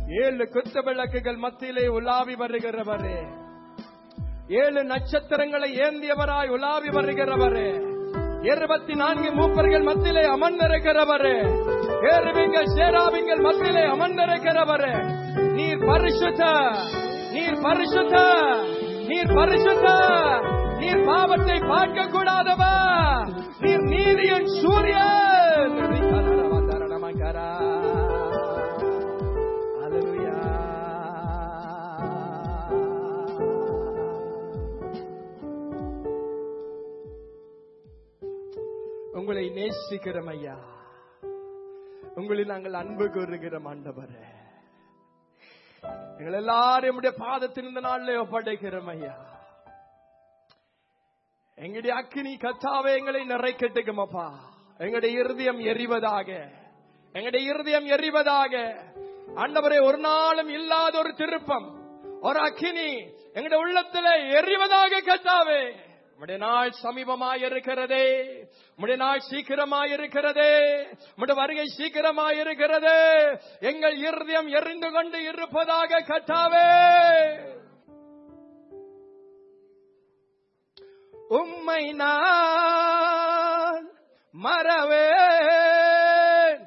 ஏழு குத்து விளக்குகள் மத்தியிலே உலாவி வருகிறவரே ஏழு நட்சத்திரங்களை ஏந்தியவராய் உலாவி வருகிறவரே இருபத்தி நான்கு மூப்பர்கள் மத்தியிலே அமர்ந்திருக்கிறவரே ஏறுவீங்கள் சேராவிங்கள் மத்தியிலே அமர்ந்திருக்கிறவரே நீர் பரிசுத்த நீர் பரிசுத்த நீர் பரிசுத்த நீர் பாவத்தை பார்க்க கூடாதவா நீர் நீதியின் சூரியன் நமகரா உங்களை நேசிக்கிறோம் ஐயா உங்களை நாங்கள் அன்பு கூறுகிறோம் ஆண்டவரே எங்கள் எல்லாரும் நம்முடைய பாதத்தில் இந்த நாளில் ஒப்படைக்கிறோம் ஐயா எங்களுடைய அக்கினி கத்தாவே எங்களை நிறைக்கட்டுக்குமப்பா எங்களுடைய இருதயம் எரிவதாக எங்களுடைய இருதயம் எரிவதாக ஆண்டவரே ஒரு நாளும் இல்லாத ஒரு திருப்பம் ஒரு அக்கினி எங்களுடைய உள்ளத்திலே எரிவதாக கத்தாவே உம்முடைய நாள் சமீபமாய் இருக்கிறதே உம்முடைய நாள் சீக்கிரமாய் இருக்கிறதே உம்முடைய வருகை சீக்கிரமாய் இருக்கிறது எங்கள் இருதயம் எரிந்து கொண்டு இருப்பதாக கத்தாவே உம்மை நான் மறவேன்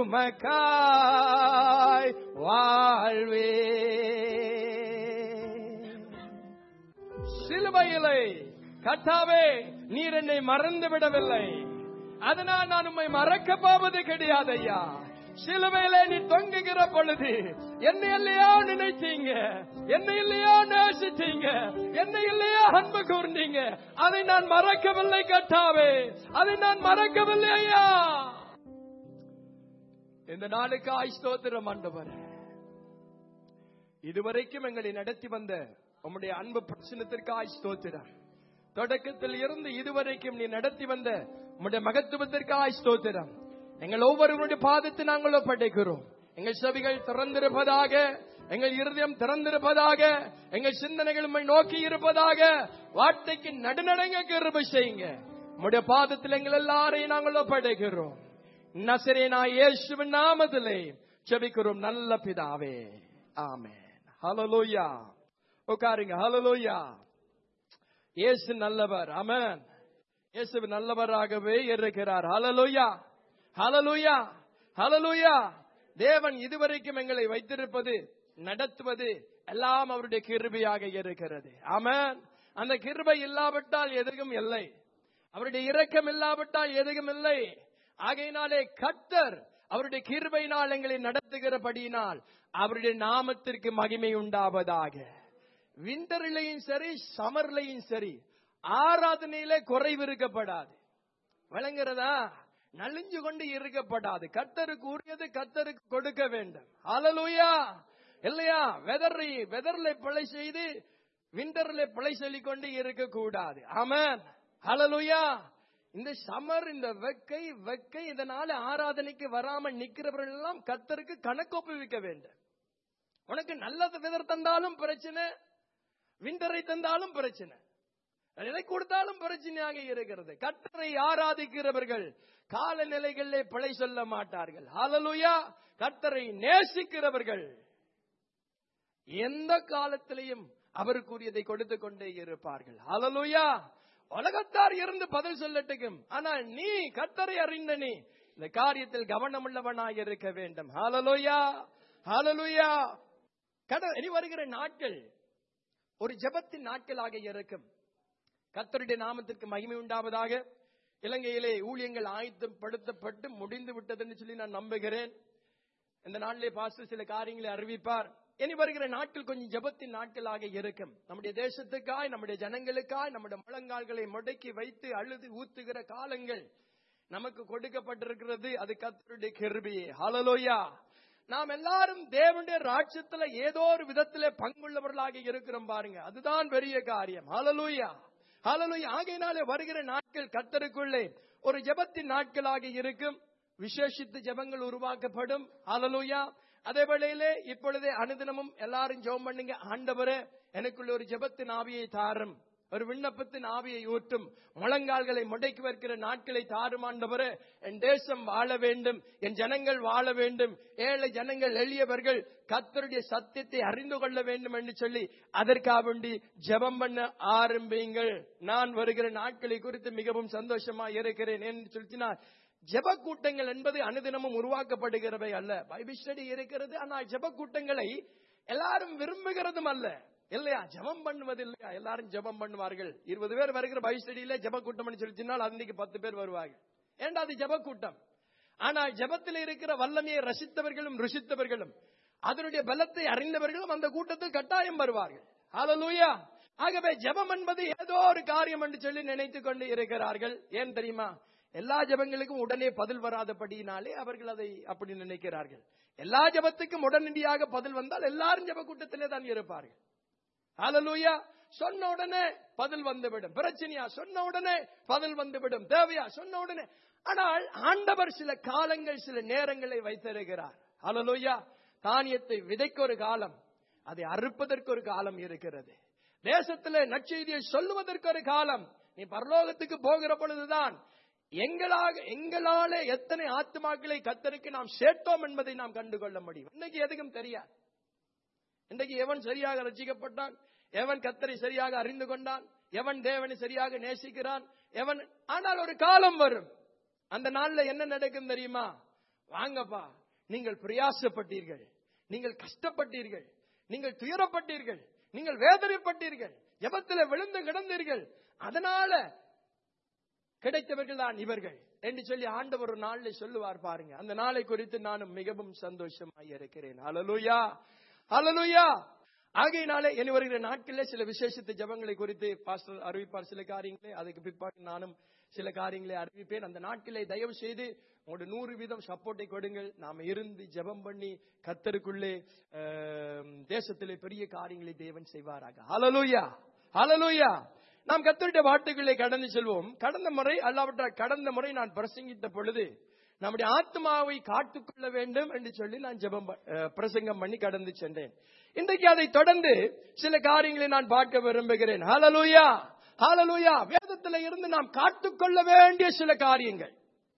உமக்காய் வாழ்வே சிலுவையிலே கத்தாவே நீர் என்னை மறந்து விடவில்லை அதனால் நான் உம்மை மறக்க போவது கிடையாது ஐயா சிலுவையிலே நீ தொங்குகிற பொழுது என்னை இல்லையா நினைச்சீங்க என்னை இல்லையா நேசிச்சீங்க என்னை இல்லையா அன்பு கூர்ந்தீங்க அதை நான் மறக்கவில்லை கட்டாவே அதை நான் மறக்கவில்லை ஐயா இந்த நாளுக்கு ஆய்ஸ்தோத்திரம் ஆண்டவர் இதுவரைக்கும் எங்களை நடத்தி வந்த உம்முடைய அன்பு பிரச்சனத்திற்கு ஆய்ஸ்தோத்திரம் தொடக்கத்தில் இருந்து இதுவரைக்கும் நீ நடத்தி வந்த உம்முடைய மகத்துவத்திற்கு ஆய்ஸ்தோத்திரம் எங்கள் ஒவ்வொருவருடைய பாதத்தை நாங்கள் ஒப்படைக்கிறோம் எங்கள் செவிகள் திறந்திருப்பதாக எங்கள் இருதயம் திறந்திருப்பதாக எங்கள் சிந்தனைகள் உம்மை நோக்கி இருப்பதாக வார்த்தைக்கு நடுநடங்க கிருபை செய்யுங்க உம்முடைய பாதத்தில் எங்கள் எல்லாரையும் நாங்கள் ஒப்படைக்கிறோம் நசரேனா இயேசுவின் நாமத்திலே செபிக்கிறோம் நல்ல பிதாவே ஆமென் ஹalleluya உட்காருங்க ஹalleluya இயேசு நல்லவர் ஆமென் இயேசு நல்லவராகவே இருக்கிறார் ஹalleluya ஹalleluya ஹalleluya தேவன் இதுவரைக்கும் எங்களை வைத்திருப்பது நடத்துவது எல்லாம் அவருடைய கிருபையாக இருக்கிறது ஆமென் அந்த கிருபை இல்லாவிட்டால் எதுவும் இல்லை அவருடைய இரக்கம் இல்லாவிட்டால் எதுவும் இல்லை ஆகையினாலே கத்தர் அவருடைய கிருபையினால் எங்களை நடத்துகிறபடியினால் அவருடைய நாமத்திற்கு மகிமை உண்டாவதாக விண்டர்லையும் சரி சமர்லையும் சரி ஆராதனையில குறைவு இருக்கப்படாது விளங்குறதா நலிஞ்சு கொண்டு இருக்கப்படாது கத்தருக்கு உரியது கத்தருக்கு கொடுக்க வேண்டும் அலலுயா இல்லையா வெதரை வெதர்ல பிழை செய்து விண்டர்ல பிழை சொல்லிக் கொண்டு இருக்க கூடாது ஆமன் அலலுயா இந்த சமர் இந்த வெக்கை வெக்கை இதனால ஆராதனைக்கு வராம நிக்கிறவர்கள் எல்லாம் கத்தருக்கு கணக்கொப்புவிக்க வேண்டும் உனக்கு நல்லது விதர் தந்தாலும் பிரச்சனை விண்டரை தந்தாலும் பிரச்சனை எதை கொடுத்தாலும் பிரச்சனையாக இருக்கிறது கத்தரை ஆராதிக்கிறவர்கள் காலநிலைகளிலே பிழை சொல்ல மாட்டார்கள் ஹalleluya கத்தரை நேசிக்கிறவர்கள் எந்த காலத்திலையும் அவருக்குரியதை கொடுத்து கொண்டே இருப்பார்கள் ஹalleluya உலகத்தார் இருந்து பதில் சொல்லட்டுக்கும் ஆனால் நீ கத்தரை அறிந்த நீ இந்த காரியத்தில் கவனமுள்ளவனாய் இருக்க வேண்டும் ஹalleluya ஹalleluya கட இனி வருகிற நாட்கள் ஒரு ஜெபத்தின் நாட்களாக இருக்கும் கத்தருடைய நாமத்திற்கு மகிமை உண்டாவதாக இலங்கையிலே ஊழியங்கள் ஆயத்தப்படுத்தப்பட்டு முடிந்து விட்டதுன்னு சொல்லி நான் நம்புகிறேன் இந்த நாளிலே பாஸ்டர் சில காரியங்களை அறிவிப்பார் இனி வருகிற நாட்கள் கொஞ்சம் ஜெபத்தின் நாட்களாக இருக்கும் நம்முடைய தேசத்துக்காய் நம்முடைய ஜனங்களுக்காய் நம்முடைய முழங்கால்களை முடக்கி வைத்து அழுது ஊத்துகிற காலங்கள் நமக்கு கொடுக்கப்பட்டிருக்கிறது அது கத்தருடைய கிருபியே ஹalleluya நாம் எல்லாரும் தேவனுடைய ராட்சத்துல ஏதோ ஒரு விதத்திலே பங்குள்ளவர்களாக இருக்கிறோம் பாருங்க அதுதான் பெரிய காரியம் ஹalleluya ஹalleluya ஆகையினாலே வருகிற நாட்கள் கத்தருக்குள்ளே ஒரு ஜெபத்தின் நாட்களாக இருக்கும் விசேஷித்த ஜெபங்கள் உருவாக்கப்படும் ஹalleluya அதே வேளையிலே இப்பொழுதே அனுதினமும் எல்லாரும் ஜெபம் பண்ணுங்க ஆண்டவரே எனக்குள்ள ஒரு ஜெபத்தின் ஆவியை தாரும் ஒரு விண்ணப்பத்தின் ஆவியை ஊற்றும் முழங்கால்களை முடக்கி வைக்கிற நாட்களை தாருமாண்டவரே என் தேசம் வாழ வேண்டும் என் ஜனங்கள் வாழ வேண்டும் ஏழை ஜனங்கள் எளியவர்கள் கத்தருடைய சத்தியத்தை அறிந்து கொள்ள வேண்டும் என்று சொல்லி அதற்காக வேண்டி ஜெபம் பண்ண ஆரம்பியுங்கள் நான் வருகிற நாட்களை குறித்து மிகவும் சந்தோஷமா இருக்கிறேன் என்று சொல்லினால் ஜெப கூட்டங்கள் என்பது அனுதினமும் உருவாக்கப்படுகிறவை அல்ல பைபிள் ஸ்டடி இருக்கிறது ஆனால் ஜெப கூட்டங்களை எல்லாரும் விரும்புகிறதும் அல்ல இல்லையா ஜெபம் பண்ணுவது இல்லையா எல்லாரும் ஜெபம் பண்ணுவார்கள் இருபது பேர் வருகிற பைபிள் ஸ்டடியில ஜெப கூட்டம் சொல்லிச்சுனால் அன்னைக்கு பத்து பேர் வருவாங்க ஏண்டா அது ஜெப கூட்டம் ஆனால் ஜெபத்தில் இருக்கிற வல்லமையை ரசித்தவர்களும் ருசித்தவர்களும் அதனுடைய பலத்தை அறிந்தவர்களும் அந்த கூட்டத்தில் கட்டாயம் வருவார்கள் ஹalleluya ஆகவே ஜெபம் என்பது ஏதோ ஒரு காரியம் என்று சொல்லி நினைத்துக் கொண்டு இருக்கிறார்கள் ஏன் தெரியுமா எல்லா ஜெபங்களுக்கும் உடனே பதில் வராதபடியினாலே அவர்கள் அதை அப்படி நினைக்கிறார்கள் எல்லா ஜெபத்துக்கும் உடனடியாக பதில் வந்தால் எல்லாரும் ஜெப கூட்டத்திலே தான் இருப்பார்கள் ஹalleluya சொன்ன உடனே பதில் வந்துவிடும் பிரச்சனையா சொன்ன உடனே பதில் வந்துவிடும் தேவையா சொன்ன உடனே ஆனால் ஆண்டவர் சில காலங்கள் சில நேரங்களை வைத்திருக்கிறார் ஹalleluya தானியத்தை விதைக்க ஒரு காலம் அதை அறுப்பதற்கு ஒரு காலம் இருக்கிறது தேசத்திலே நற்செய்தியை சொல்லுவதற்கு ஒரு காலம் நீ பரலோகத்துக்கு போகிற பொழுதுதான் எங்களாக எங்களாலே எத்தனை ஆத்மாக்களை கத்தருக்கு நாம் சேர்த்தோம் என்பதை நாம் கண்டுகொள்ள முடியும் இன்னைக்கு எதுக்கும் தெரியாது இன்றைக்கு எவன் சரியாக ரசிக்கப்பட்டான் எவன் கத்தரை சரியாக அறிந்து கொண்டான் எவன் தேவனை சரியாக நேசிக்கிறான் எவன் ஆனால் ஒரு காலம் வரும் அந்த நாள்ல என்ன நடக்கும் தெரியுமா வாங்கப்பா நீங்கள் பிரயாசப்பட்டீர்கள் நீங்கள் கஷ்டப்பட்டீர்கள் நீங்கள் துயரப்பட்டீர்கள் நீங்கள் வேதனைப்பட்டீர்கள் ஜெபத்தில் விழுந்து கிடந்தீர்கள் அதனால கிடைத்தவர்கள் தான் இவர்கள் என்று சொல்லி ஆண்டவர் ஒரு நாளில் சொல்லுவார் பாருங்க அந்த நாளை குறித்து நானும் மிகவும் சந்தோஷமாய் இருக்கிறேன் அலலுயா அலலுயா ஆகையினாலே இனி வருகிற நாட்களில் சில விசேஷத்த ஜபங்களை குறித்து பாஸ்டர் அறிவிப்பார் சில காரியங்களை அதுக்கு பிற்பாடு நானும் சில காரியங்களை அறிவிப்பேன் அந்த நாட்களை தயவு செய்து உங்களோட நூறு வீதம் சப்போர்ட்டை கொடுங்கள் நாம இருந்து ஜெபம் பண்ணி கத்தருக்குள்ளே ஆம், தேசத்திலே பெரிய காரியங்களை தேவன் செய்வாராக ஹalleluya ஹalleluya நாம் கத்தருடைய வார்த்தைகளை கடந்து செல்வோம் கடந்த முறை அல்லாவிட்டால் கடந்த முறை நான் பிரசங்கித்த பொழுது நம்முடைய ஆத்மாவை காத்துக்கொள்ள வேண்டும் என்று சொல்லி நான் ஜெபம் ப- அஹ், பிரசங்கம் பண்ணி கடந்து சென்றேன் இன்றைக்கு அதை தொடர்ந்து சில காரியங்களை நான் பார்க்க விரும்புகிறேன் ஹalleluya ஹalleluya வேதத்தில் இருந்து நாம் காத்துக்கொள்ள வேண்டிய சில காரியங்கள்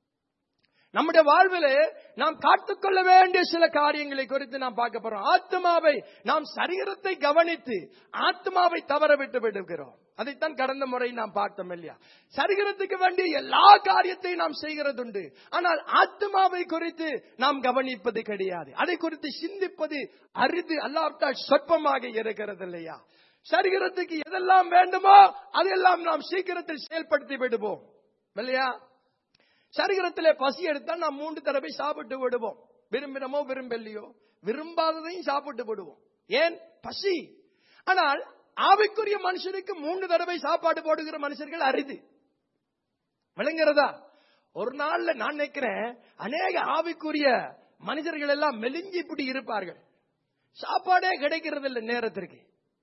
நம்முடைய வாழ்விலே நாம் காத்துக்கொள்ள வேண்டிய சில காரியங்களை குறித்து நாம் பார்க்க போறோம் ஆத்மாவை நாம் சரீரத்தை கவனித்து ஆத்மாவை தவற விட்டு விடுகிறோம் அதைத்தான் கடந்த முறை நாம் பார்த்தோம் இல்லையா சரீரத்துக்கு வேண்டிய எல்லா காரியத்தையும் நாம் செய்கிறதுண்டு ஆனால் ஆத்மாவை குறித்து நாம் கவனிப்பது கிடையாது அதை குறித்து சிந்திப்பது அரிது அல்லாவிட்டால் சொற்பமாக இருக்கிறது இல்லையா சரீரத்துக்கு எதெல்லாம் வேண்டுமோ அதெல்லாம் நாம் சீக்கிரத்தில் செயல்படுத்தி விடுவோம் இல்லையா சரீரத்திலே பசி எடுத்தால் நாம் மூன்று தடவை சாப்பிட்டு விடுவோம் விரும்பினமோ விரும்பலையோ விரும்பாததையும் சாப்பிட்டு விடுவோம் ஏன் பசி ஆனால் ஆவிக்குரிய மனுஷனுக்கு மூன்று தடவை சாப்பாடு போடுகிற மனுஷர்கள் அரிது விளங்குறதா ஒரு நாள்ல நான் நினைக்கிறேன் அநேக ஆவிக்குரிய மனிதர்கள் எல்லாம் மெலிஞ்சி இப்படி இருப்பார்கள் சாப்பாடே கிடைக்கிறது இல்லை நேரத்திற்கு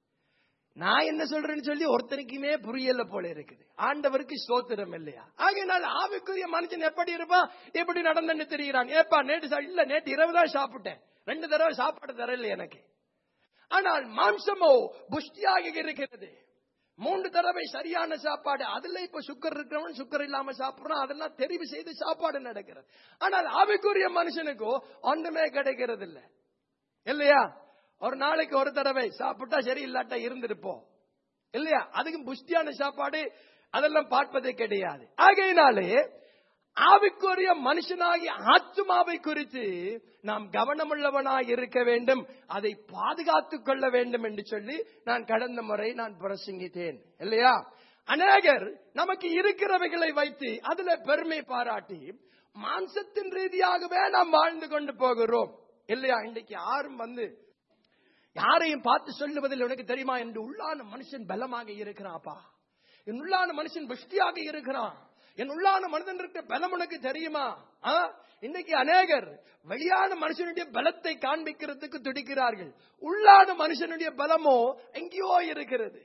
நான் என்ன சொல்றேன்னு சொல்லி ஒருத்தனுக்குமே புரியல போல இருக்குது ஆண்டவருக்கு ஸ்தோத்திரம் இல்லையா ஆகையினால் ஆவிக்குரிய மனுஷன் எப்படி இருப்பான் எப்படி நடந்தன்னு தெரிகிறான் ஏப்பா நேற்று சா- இல்ல நேற்று இரவு தான் சாப்பிட்டேன் ரெண்டு தடவை சாப்பாடு தரல எனக்கு ஆனால் மாம்சமோ புஷ்டியாக இருக்கிறது மூன்று தடவை சரியான சாப்பாடு அதுல இப்ப சுக்கர் இருக்கிறவன் சுக்கர் இல்லாம சாப்பிடுறான் அதெல்லாம் தெரிவு செய்து சாப்பாடு நடக்கிறது ஆனால் ஆவிக்குரிய மனுஷனுக்கோ ஒன்றுமே கிடைக்கிறது இல்ல இல்லையா ஒரு நாளைக்கு ஒரு தடவை சாப்பிட்டா சரி இல்லாட்டா இருந்திருப்போம் இல்லையா அதுக்கும் புஷ்டியான சாப்பாடு அதெல்லாம் பார்ப்பதே கிடையாது ஆகையினாலே ஆவிக்குரிய மனுஷனாகி ஆத்மாவை குறித்து நாம் கவனமுள்ளவனாய் இருக்க வேண்டும் அதை பாதுகாத்துக் கொள்ள வேண்டும் என்று சொல்லி நான் கடந்த முறை நான் பிரசங்கித்தேன் இல்லையா அநேகர் நமக்கு இருக்கிறவைகளை வைத்து அதுல பெருமை பாராட்டி மாம்சத்தின் ரீதியாகவே நாம் வாழ்ந்து கொண்டு போகிறோம் இல்லையா இன்றைக்கு யாரும் வந்து யாரையும் பார்த்து சொல்லுவதில் உனக்கு தெரியுமா என்று உள்ளான மனுஷன் பலமாக இருக்கிறாப்பா என் உள்ளான மனுஷன் புஷ்டியாக இருக்கிறான் என் உள்ளான மனிதன் இருக்க பலம் உனக்கு தெரியுமா ஆ? இன்னைக்கு அநேகர் வெளியான மனுஷனுடைய பலத்தை காண்பிக்கிறதுக்கு துடிக்கிறார்கள் உள்ளான மனுஷனுடைய பலமோ எங்கேயோ இருக்கிறது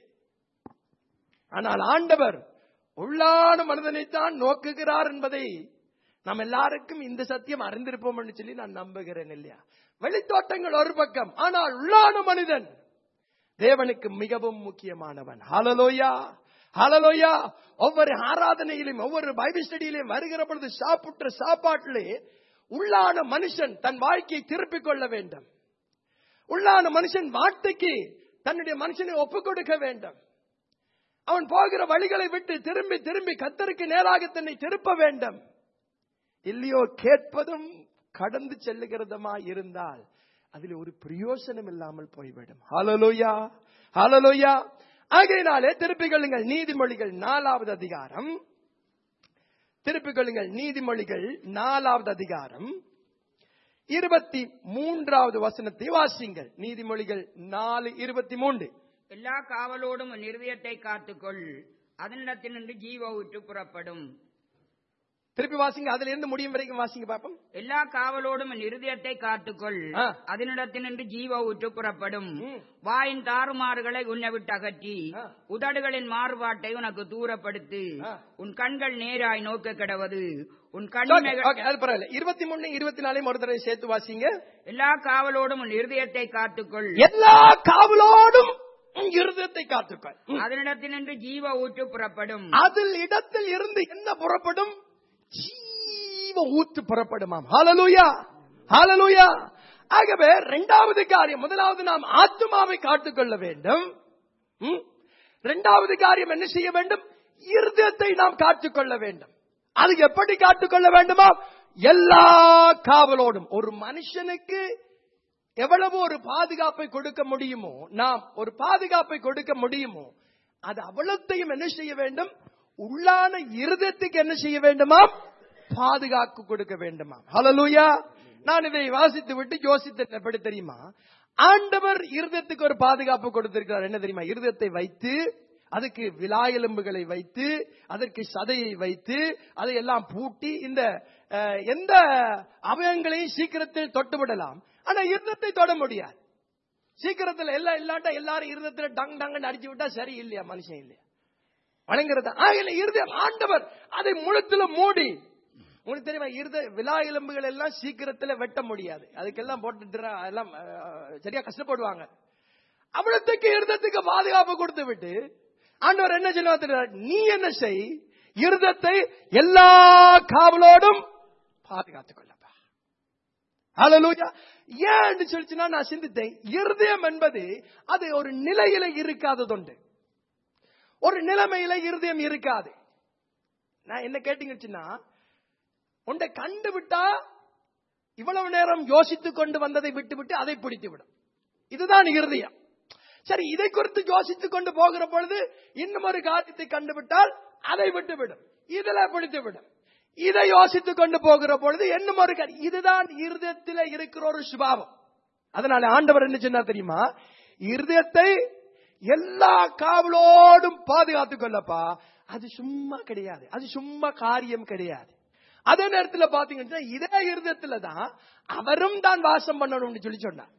ஆனால் ஆண்டவர் உள்ளான மனிதனைத்தான் நோக்குகிறார் என்பதை நாம் எல்லாருக்கும் இந்த சத்தியம் அறிந்திருப்போம் என்று சொல்லி நான் நம்புகிறேன் இல்லையா வெளித்தோட்டங்கள் ஒரு பக்கம் ஆனால் உள்ளான மனிதன் தேவனுக்கு மிகவும் முக்கியமானவன் ஹalleluya ஹalleluya ஒவ்வொரு ஆராதனையிலும் ஒவ்வொரு பைபிள் ஸ்டடியிலும் வருகிற பொழுது சாப்பிட்ட சாப்பாட்டிலே உள்ளான மனுஷன் தன் வாழ்க்கையை திருப்பிக் கொள்ள வேண்டும் உள்ளான மனுஷன் வார்த்தைக்கு தன்னுடைய மனுஷனை ஒப்புக் கொடுக்க வேண்டும் அவன் போகிற வழிகளை விட்டு திரும்பி திரும்பி கத்தருக்கு நேராக தன்னை திருப்ப வேண்டும் இல்லையோ கேட்பதும் கடந்து செல்லுகிறதுமா இருந்தால் அதில் ஒரு பிரயோசனம் இல்லாமல் போய்விடும் ஹalleluya ஹalleluya ஆகையினாலே திருப்பிக் கொள்ளுங்கள் நீதிமொழிகள் நாலாவது அதிகாரம் திருப்பிக் கொள்ளுங்கள் நீதிமொழிகள் நாலாவது அதிகாரம் இருபத்தி மூன்றாவது வசனத்தை வாசிங்கள் நீதிமொழிகள் நாலு இருபத்தி மூன்று எல்லா காவலோடும் உன் இருதயத்தை காத்துக்கொள் அதனிடத்தினின்று ஜீவ ஊற்று புறப்படும் திருப்பி வாசிங்க அதுல இருந்து முடியும் வரைக்கும் வாசிங்க பாப்போம் எல்லா காவலோடும் உன் இருதயத்தை காத்துக்கொள் ஆ. அதனிடத்தினின்று ஜீவ ஊற்று புறப்படும் ம். வாயின் தாறுமாறுகளை உன்னை விட்டு அகற்றி ஆ. உதடுகளின் மாறுபாட்டை உனக்கு தூரப்படுத்து ஆ. உன் கண்கள் நேராய் நோக்க கிடவது உன் Okay, கண்ணிமைகள் okay, அது பரவாயில்ல இருபத்தி மூணு இருபத்தி நாலையும் ஒரு தடவை சேர்த்து வாசிங்க எல்லா காவலோடும் உன் இருதயத்தை காத்துக்கொள் எல்லா காவலோடும் உன் இருதயத்தை காத்துக்கள் ம். அதனிடத்தினின்று ஜீவ ஊற்று புறப்படும் அதில் இடத்தில் இருந்து என்ன புறப்படும் ஜீவ ஊற்று புறப்படுமாம் ஹalleluya ஹalleluya ஆகவே இரண்டாவது காரியம் முதலாவது நாம் ஆத்துமாவை காத்துக்கொள்ள வேண்டும் ம்? இரண்டாவது காரியம் என்ன செய்ய வேண்டும் இருதயத்தை நாம் காத்துக்கொள்ள வேண்டும் அது எப்படி காத்துக்கொள்ள வேண்டுமா எல்லா காவலோடும் ஒரு மனுஷனுக்கு எவ்வளவு ஒரு பாதுகாப்பை கொடுக்க முடியுமோ நாம் ஒரு பாதுகாப்பை கொடுக்க முடியுமோ அது அவ்வளத்தையும் என்ன செய்ய வேண்டும் உள்ளான இருதயத்துக்கு என்ன செய்ய வேண்டுமா பாதுகாப்பு கொடுக்க வேண்டுமா ஹalleluya நான் இதை வாசித்து விட்டு யோசித்து எப்படி தெரியுமா ஆண்டவர் இருதயத்துக்கு ஒரு பாதுகாப்பு கொடுத்திருக்கிறார் என்ன தெரியுமா இருதயத்தை வைத்து அதுக்கு விலா எலும்புகளை வைத்து அதற்கு சதையை வைத்து அதையெல்லாம் பூட்டி இந்த அஹ், எந்த அவயங்களையும் சீக்கிரத்தில் தொட்டு விடலாம் ஆனா இருதத்தை தொட முடியாது சீக்கிரத்துல எல்லாம் இல்லாட்டா எல்லாரும் இருதத்துல டங் டங்கன்னு அடிச்சு விட்டா சரி இல்லையா மனுஷன் இல்லையா வணங்குறது ஆகல இருதயம் ஆண்டவர் அதை முழுத்துல மூடி உங்களுக்கு தெரியுமா இருத விழா எலும்புகள் எல்லாம் சீக்கிரத்துல வெட்ட முடியாது அதுக்கெல்லாம் போட்டு எல்லாம் அஹ், சரியா கஷ்டப்படுவாங்க அவ்வளத்துக்கு இருதத்துக்கு பாதுகாப்பு கொடுத்து விட்டு ஆண்டவர் என்ன சொல்லுவார் நீ என்ன செய் இருதத்தை எல்லா காவலோடும் பாதுகாத்துக் கொள்ளப்பா ஹalleluya ஏன்னு சொல்லிச்சுன்னா நான் சிந்தித்தேன் இருதயம் என்பது அது ஒரு நிலையில இருக்காததுண்டு ஒரு நிலைமையில இருதயம் இருக்காது நான் என்ன கேட்டீங்கன்னா உன்னை கண்டு விட்டா இவ்வளவு நேரம் யோசித்துக் கொண்டு வந்ததை விட்டு விட்டு அதை பிடித்து விடும் இதுதான் இருதயம் சரி இதை குறித்து யோசித்துக் கொண்டு போகிற பொழுது இன்னும் ஒரு காரியத்தை கண்டுவிட்டால் அதை விட்டு விடும் இதுல பிடித்து விடும் இதை யோசித்துக் கொண்டு போகிற பொழுது இன்னும் ஒரு காரியம். இதுதான் இருதயத்தில் இருக்கிற ஒரு சுபாவம் அதனால ஆண்டவர் என்ன சொன்னார் தெரியுமா இருதயத்தை எல்லா காவலோடும் பாதுகாத்துக் கொள்ளப்பா அது சும்மா கிடையாது அது சும்மா காரியம் கிடையாது அதே நேரத்துல பாத்தீங்கன்னா இதே இருதயத்துல தான் அவரும் தான் வாசம் பண்ணணும்னு சொல்லி சொன்னார்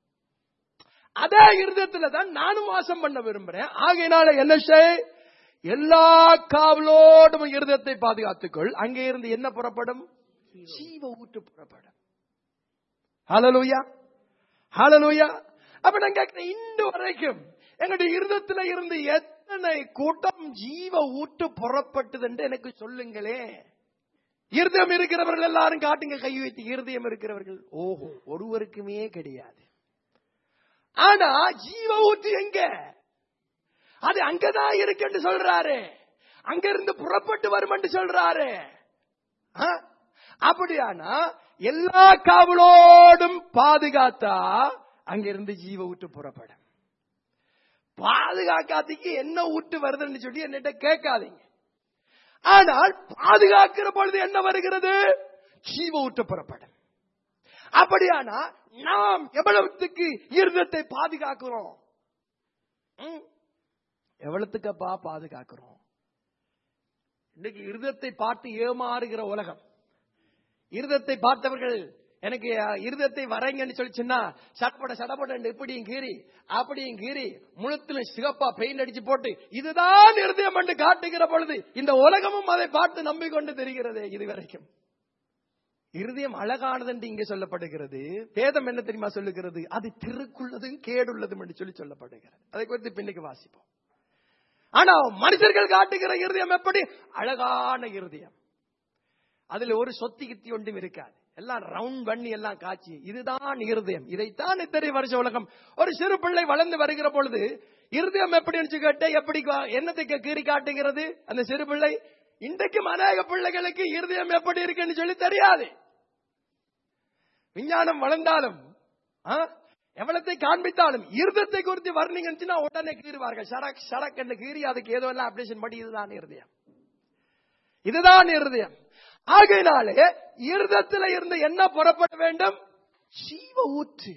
அதே இருதயத்துல தான் நானும் வாசம் பண்ண விரும்புறேன் ஆகையினால என்ன செய் எல்லா காவலோடும் இருதயத்தை பாதுகாத்துக்கொள் அங்கே இருந்து என்ன புறப்படும் ஜீவ ஊற்று புறப்படும் ஹalleluya ஹalleluya அப்ப நான் கேட்கிறேன் இன்று வரைக்கும் எங்களுடைய இருதயத்துல இருந்து எத்தனை கூட்டம் ஜீவ ஊற்று புறப்பட்டது என்று எனக்கு சொல்லுங்களே இருதயம் இருக்கிறவர்கள் எல்லாரும் காட்டுங்க கை வைத்து இருதயம் இருக்கிறவர்கள் ஓஹோ ஒருவருக்குமே கிடையாது ஆனா ஜீவ ஊற்று எங்க அது அங்கதான் இருக்குன்னு சொல்றாரு அங்க இருந்து புறப்பட்டு வரும் என்று சொல்றாரு ஆ? அப்படியானா எல்லா காவலோடும் பாதுகாத்தா அங்கிருந்து ஜீவ ஊற்று புறப்படும் பாதுகாக்காதீங்க என்ன ஊட்டு வருதுன்னு சொல்லி என்னிட்ட கேட்காதீங்க ஆனால் பாதுகாக்கிற பொழுது என்ன வருகிறது ஜீவ ஊற்று புறப்படும் அப்படியானா நாம் எவ்வளவுத்துக்கு இருதத்தை பாதுகாக்கிறோம் ம்? எவ்வளவுத்துக்கப்பா பாதுகாக்கிறோம் இன்னைக்கு இருதத்தை பார்த்து ஏமாறுகிற உலகம் இருதத்தை பார்த்தவர்கள் எனக்கு அஹ், இருதத்தை வரைங்கன்னு சொல்லி சொன்னா சட்டப்பட சடப்பட இப்படியும் கீறி அப்படியும் கீறி முழுத்திலும் சிகப்பா பெயிண்ட் அடிச்சு போட்டு இதுதான் இருதயம் என்று காட்டுகிற பொழுது இந்த உலகமும் அதை பார்த்து நம்பிக்கொண்டு தெரிகிறது இதுவரைக்கும் இருதயம் அழகானது என்று இங்கே சொல்லப்படுகிறது வேதம் என்ன தெரியுமா சொல்லுகிறது அது திருக்குள்ளதும் கேடுள்ளதும் என்று சொல்லி சொல்லப்படுகிறது அதை குறித்து பின்னுக்கு வாசிப்போம் ஆனா மனுஷர்கள் காட்டுகிற இருதயம் எப்படி அழகான இருதயம் அதுல ஒரு சொத்தி கித்தி ஒன்றும் இருக்காது எல்லாம் ரவுண்ட் பண்ணி எல்லாம் காட்சி இதுதான் இருதயம் இதைத்தான் இத்தனை வருஷ உலகம் ஒரு சிறு பிள்ளை வளர்ந்து வருகிற பொழுது இருதயம் எப்படி இருந்துச்சு கேட்ட எப்படி கா- என்னத்துக்கு கீறி காட்டுகிறது அந்த சிறு பிள்ளை இன்றைக்கும் அநேக பிள்ளைகளுக்கு இருதயம் எப்படி இருக்குன்னு சொல்லி தெரியாது விஞ்ஞானம் வளர்ந்தாலும் ஆ, எவ்வளத்தை காண்பித்தாலும் இருதத்தை குறித்து வர்ணிங்கன்னா உடனே கீறுவார்கள் சரக் சரக் என்று கீறி அதுக்கு ஏதோ எல்லாம் அப்டேஷன் பண்ணி இதுதான் இருதயம் இதுதான் இருதயம் ஆகையினாலே இருதத்துல இருந்து என்ன புறப்பட வேண்டும் ஜீவ ஊற்று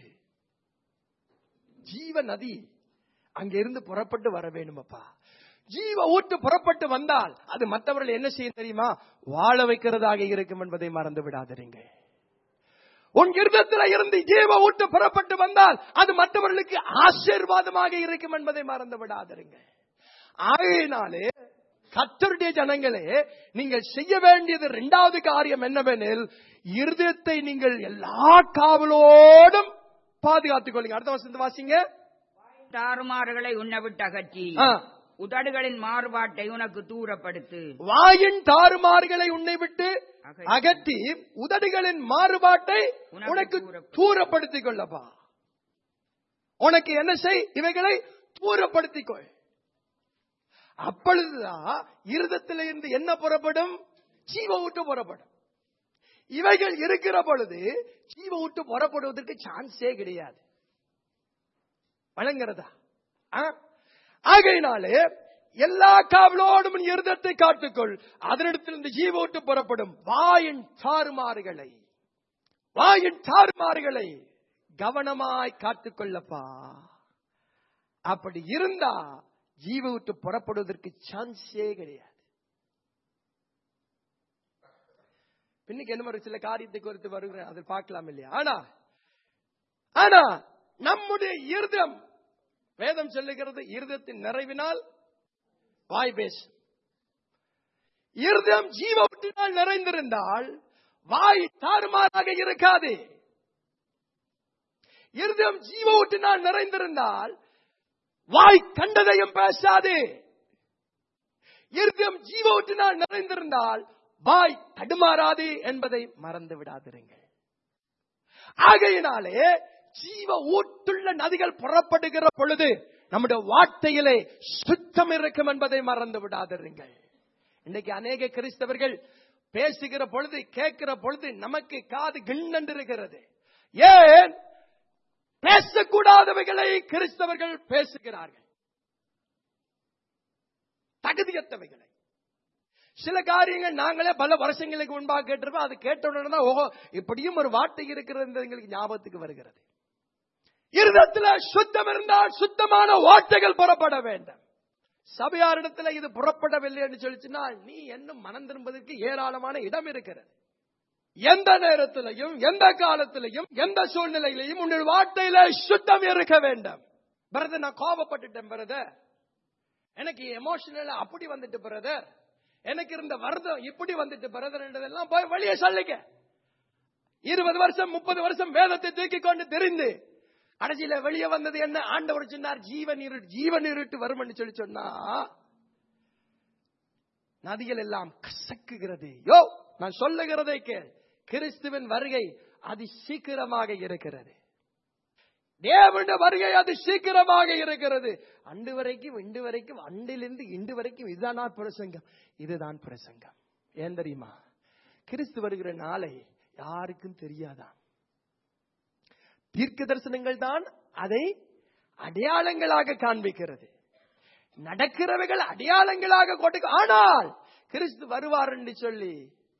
ஜீவ நதி அங்க இருந்து புறப்பட்டு வர வேண்டுமப்பா ஜீவ ஊற்று புறப்பட்டு வந்தால் அது மற்றவர்கள் என்ன செய்யும் தெரியுமா வாழ வைக்கிறதாக இருக்கும் என்பதை மறந்து விடாதீங்க உன் இருதத்துல இருந்து ஜீவ ஊட்டு புறப்பட்டு வந்தால் அது மற்றவர்களுக்கு ஆசீர்வாதமாக இருக்கும் என்பதை மறந்து விடாதீங்க ஆகையினாலே கத்தருடைய ஜனங்களே நீங்கள் செய்ய வேண்டியது இரண்டாவது காரியம் என்னவெனில் இருதயத்தை நீங்கள் எல்லா காவலோடும் பாதுகாத்துக் கொள்ளுங்க அடுத்த வசந்த வாசிங்க தாறுமாறுகளை உன்னை விட்டு அகற்றி ஆ. உதடுகளின் மாறுபாட்டை உனக்கு தூரப்படுத்து வாயின் தாறுமாறுகளை உன்னை விட்டு அகற்றி. அகற்றி உதடுகளின் மாறுபாட்டை உனக்கு உனக்கு தூரப்படுத்து. தூரப்படுத்திக் கொள்ளப்பா உனக்கு என்ன செய் இவைகளை தூரப்படுத்திக் கொள் அப்பொழுதுதான் இருதத்தில் இருந்து என்ன புறப்படும் ஜீவ ஊட்டு புறப்படும் இவைகள் இருக்கிற பொழுது ஜீவ ஊட்டு புறப்படுவதற்கு சான்ஸே கிடையாது வழங்குறதா ஆ? ஆகையினாலே எல்லா காவலோடும் உன் இருதத்தை காத்துக்கொள் அதனிடத்திலிருந்து ஜீவோட்டு புறப்படும் வாயின் தாறுமாறுகளை வாயின் தாறுமாறுகளை கவனமாய் காத்துக்கொள்ளப்பா அப்படி இருந்தா ஜீவ விட்டு புறப்படுவதற்கு சான்ஸே கிடையாது பின்னுக்கு என்ன ஒரு சில காரியத்தை குறித்து வருகிறேன் அதை பார்க்கலாம் இல்லையா ஆனா ஆனா நம்முடைய இருதம் வேதம் சொல்லுகிறது இருதத்தின் நிறைவினால் வாய் பேசும் இருதம் ஜீவ விட்டினால் நிறைந்திருந்தால் வாய் தாறுமாறாக இருக்காது இருதம் ஜீவ விட்டினால் நிறைந்திருந்தால் வாய் கண்டதையும் பேசாது இருதம் ஜீவ விட்டினால் நிறைந்திருந்தால் வாய் தடுமாறாது என்பதை மறந்து விடாதிருங்கள் ஆகையினாலே ஜீவ ஊட்டுள்ள நதிகள் புறப்படுகிற பொழுது நம்முடைய வார்த்தையிலே சுத்தம் இருக்கும் என்பதை மறந்து விடாதிருங்கள் இன்னைக்கு அநேக கிறிஸ்தவர்கள் பேசுகிற பொழுது கேட்கிற பொழுது நமக்கு காது கிண்ணென்றிருக்கிறது ஏன் பேசக்கூடாதவைகளை கிறிஸ்தவர்கள் பேசுகிறார்கள் தகுதியற்றவைகளை சில காரியங்கள் நாங்களே பல வருஷங்களுக்கு முன்பாக கேட்டிருப்போம் அது கேட்ட உடனே தான் ஓஹோ இப்படியும் ஒரு வார்த்தை இருக்கிறது எங்களுக்கு ஞாபகத்துக்கு வருகிறது இருதத்துல சுத்தம் இருந்தால் சுத்தமான வார்த்தைகள் புறப்பட வேண்டும் சபையாரிடத்துல இது புறப்படவில்லை என்று சொல்லிச்சுன்னா நீ என்ன மனம் திரும்பதற்கு ஏராளமான இடம் இருக்கிறது எந்த நேரத்திலையும் எந்த காலத்திலையும் எந்த சூழ்நிலையிலையும் உன்னுடைய வார்த்தையில சுத்தம் இருக்க வேண்டும் பிரதர் நான் கோபப்பட்டுட்டேன் பிரதர் எனக்கு எமோஷனல் அப்படி வந்துட்டு பிரதர் எனக்கு இருந்த வருத்தம் இப்படி வந்துட்டு பிரதர் என்றதெல்லாம் போய் வெளியே சொல்லுங்க இருபது வருஷம் முப்பது வருஷம் வேதத்தை தூக்கி கொண்டு தெரிந்து கடைசியில வெளியே வந்தது என்ன ஆண்டவர் சொன்னார் ஜீவன் இருட்டு ஜீவன் இருட்டு வரும்னு சொல்லி சொன்னா நதிகள் எல்லாம் கசக்குகிறது யோ நான் சொல்லுகிறதை கேள் கிறிஸ்துவின் வருகை அதி சீக்கிரமாக இருக்கிறது தேவனுடைய வருகை அது சீக்கிரமாக இருக்கிறது அண்டு வரைக்கும் இண்டு வரைக்கும் அண்டிலிருந்து இண்டு வரைக்கும் இதுதான் பிரசங்கம் இதுதான் பிரசங்கம் ஏன் தெரியுமா கிறிஸ்து வருகிற நாளை யாருக்கும் தெரியாதாம் தீர்க்க தரிசனங்கள் தான் அதை அடையாளங்களாக காண்பிக்கிறது நடக்கிறவைகள் அடையாளங்களாக கொண்டு ஆனால் கிறிஸ்து வருவார் என்று சொல்லி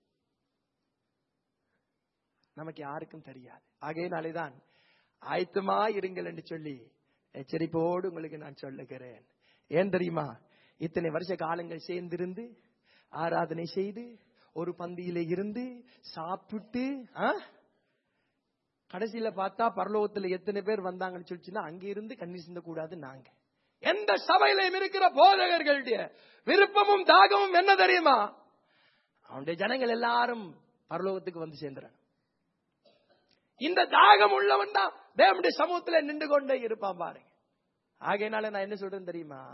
நமக்கு யாருக்கும் தெரியாது ஆகையினாலேதான் ஆயத்தமா இருங்கள் என்று சொல்லி எச்சரிப்போடு உங்களுக்கு நான் சொல்லுகிறேன் ஏன் தெரியுமா இத்தனை வருஷ காலங்கள் சேர்ந்திருந்து ஆராதனை செய்து ஒரு பந்தியில இருந்து சாப்பிட்டு ஆ? கடைசியில பார்த்தா பரலோகத்துல எத்தனை பேர் வந்தாங்கன்னு சொல்லிச்சுன்னா அங்க இருந்து கண்ணீர் சிந்த கூடாது நாங்க எந்த சபையிலும் இருக்கிற போதகர்களுடைய விருப்பமும் தாகமும் என்ன தெரியுமா அவனுடைய ஜனங்கள் எல்லாரும் பரலோகத்துக்கு வந்து சேர்ந்துறாங்க இந்த தாகம் உள்ளவன் தான் தேவனுடைய சமூகத்துல நின்று கொண்டே இருப்பான் பாருங்க ஆகையினால நான் என்ன சொல்றேன் தெரியுமா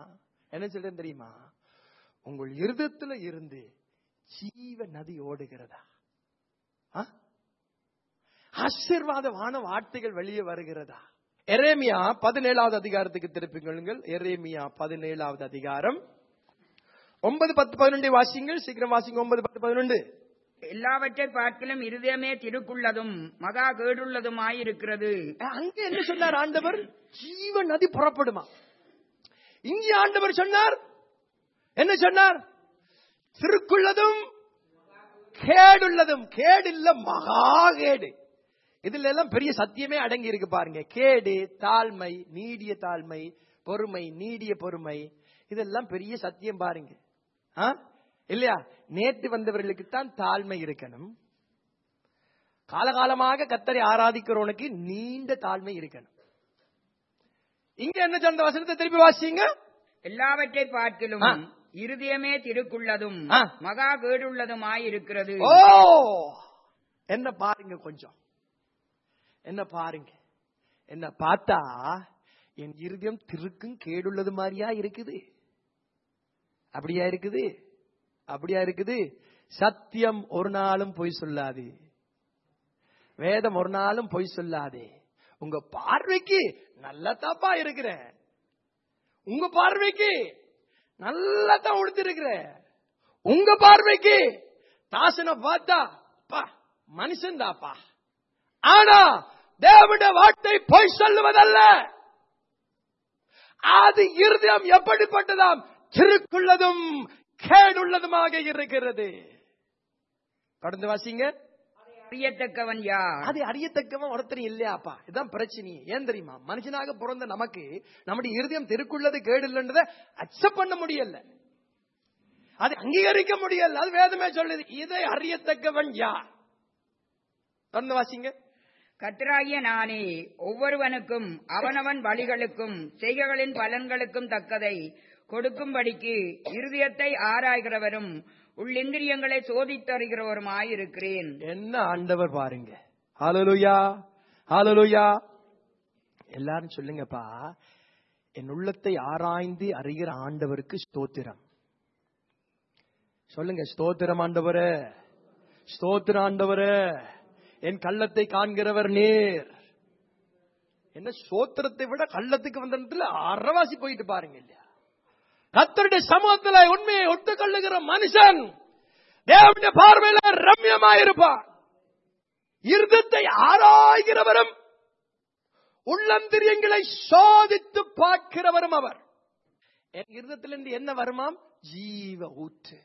என்ன சொல்றேன் தெரியுமா உங்கள் இருதயத்துல இருந்து ஜீவ நதி ஓடுகிறதா ஆ? ஆசீர்வாதமான வார்த்தைகள் வெளியே வருகிறதா எரேமியா பதினேழாவது அதிகாரத்துக்கு திருப்பிக் கொள்ளுங்கள் எரேமியா பதினேழாவது அதிகாரம் ஒன்பது பத்து பதினொன்று வாசிங்கள் சீக்கிரம் வாசிங்க ஒன்பது பத்து பதினொன்று எல்லாவற்றை பார்க்கலும் இருதயமே திருக்குள்ளதும் மகா கேடுள்ளதுமாயிருக்கிறது அங்க என்ன சொன்னார் ஆண்டவர் ஜீவ நதி புறப்படுமா இங்கே ஆண்டவர் சொன்னார் என்ன சொன்னார் திருக்குள்ளதும் கேடுள்ளதும் கேடு இல்ல மகா கேடு இதுல எல்லாம் பெரிய சத்தியமே அடங்கி இருக்கு பாருங்க கேடு தாழ்மை நீடிய தாழ்மை பொறுமை நீடிய பொறுமை இதெல்லாம் பெரிய சத்தியம் பாருங்க ஆ? இல்லையா நேற்று வந்தவர்களுக்கு தான் தாழ்மை இருக்கணும் காலகாலமாக கத்தரை ஆராதிக்கிறவனுக்கு நீண்ட தாழ்மை இருக்கணும் இங்க என்ன சொந்த வசனத்தை திருப்பி வாசிங்க எல்லாவற்றை பார்க்கலும் ஆ. இருதயமே திருக்குள்ளதும் ஆ. மகா கேடுள்ளதுமாயிருக்கிறது ஓ என்ன பாருங்க கொஞ்சம் என்ன பாருங்க என்ன பார்த்தா என் இருதயம் திருக்கும் கேடுள்ளது மாதிரியா இருக்குது அப்படியா இருக்குது அப்படியா இருக்குது சத்தியம் ஒரு நாளும் பொய் சொல்லாது வேதம் ஒரு நாளும் பொய் சொல்லாதே உங்க பார்வைக்கு நல்ல தப்பா இருக்கிற உங்க பார்வைக்கு நல்லா தான் உடுத்திருக்கிற உங்க பார்வைக்கு தாசனை பார்த்தா பா மனுஷன் தாப்பா ஆனா தேவனுடைய வார்த்தை பொய் சொல்லுவதல்ல அது இருதயம் எப்படிப்பட்டதாம் திருக்குள்ளதும் கேடுள்ளதுமாக இருக்கிறது தொடர்ந்து வாசிங்க அறியத்தக்கவன் யார் அது அறியத்தக்கவன் ஒருத்தர் இல்லையாப்பா இதுதான் பிரச்சனை ஏன் தெரியுமா மனுஷனாக பிறந்த நமக்கு நம்முடைய இருதயம் திருக்குள்ளது கேடு இல்லைன்றதை அக்செப்ட் பண்ண முடியல அது அங்கீகரிக்க முடியல அது வேதமே சொல்லுது இதை அறியத்தக்கவன் யார் தொடர்ந்து வாசிங்க கர்த்தராகிய நானே ஒவ்வொருவனுக்கும் அவனவன் வழிகளுக்கும் செய்கைகளின் பலன்களுக்கும் தக்கதை கொடுக்கும்படிக்கு இருதயத்தை ஆராய்கிறவரும் உள்ளிந்திரியங்களை சோதித்தறிகிறவருமாயிருக்கிறேன் என்ன ஆண்டவர் பாருங்க ஹalleluya ஹalleluya எல்லாரும் சொல்லுங்கப்பா என் உள்ளத்தை ஆராய்ந்து அறிகிற ஆண்டவருக்கு ஸ்தோத்திரம் சொல்லுங்க ஸ்தோத்திரம் ஆண்டவரே ஸ்தோத்திரம் ஆண்டவரே என் கள்ளத்தை காண்கிறவர் நேர் என்ன ஸ்தோத்திரத்தை விட கள்ளத்துக்கு வந்த இடத்துல அறவாசி போயிட்டு பாருங்க இல்லையா கத்தருடைய சமூகத்துல உண்மையை ஒட்டுக்கொள்ளுகிற மனுஷன் தேவனுடைய பார்வையில ரம்யமாயிருப்பான் இருதத்தை ஆராய்கிறவரும் உள்ளந்திரியங்களை சோதித்து பார்க்கிறவரும் அவர் என் இருதத்திலிருந்து என்ன வருமாம் ஜீவ ஊற்று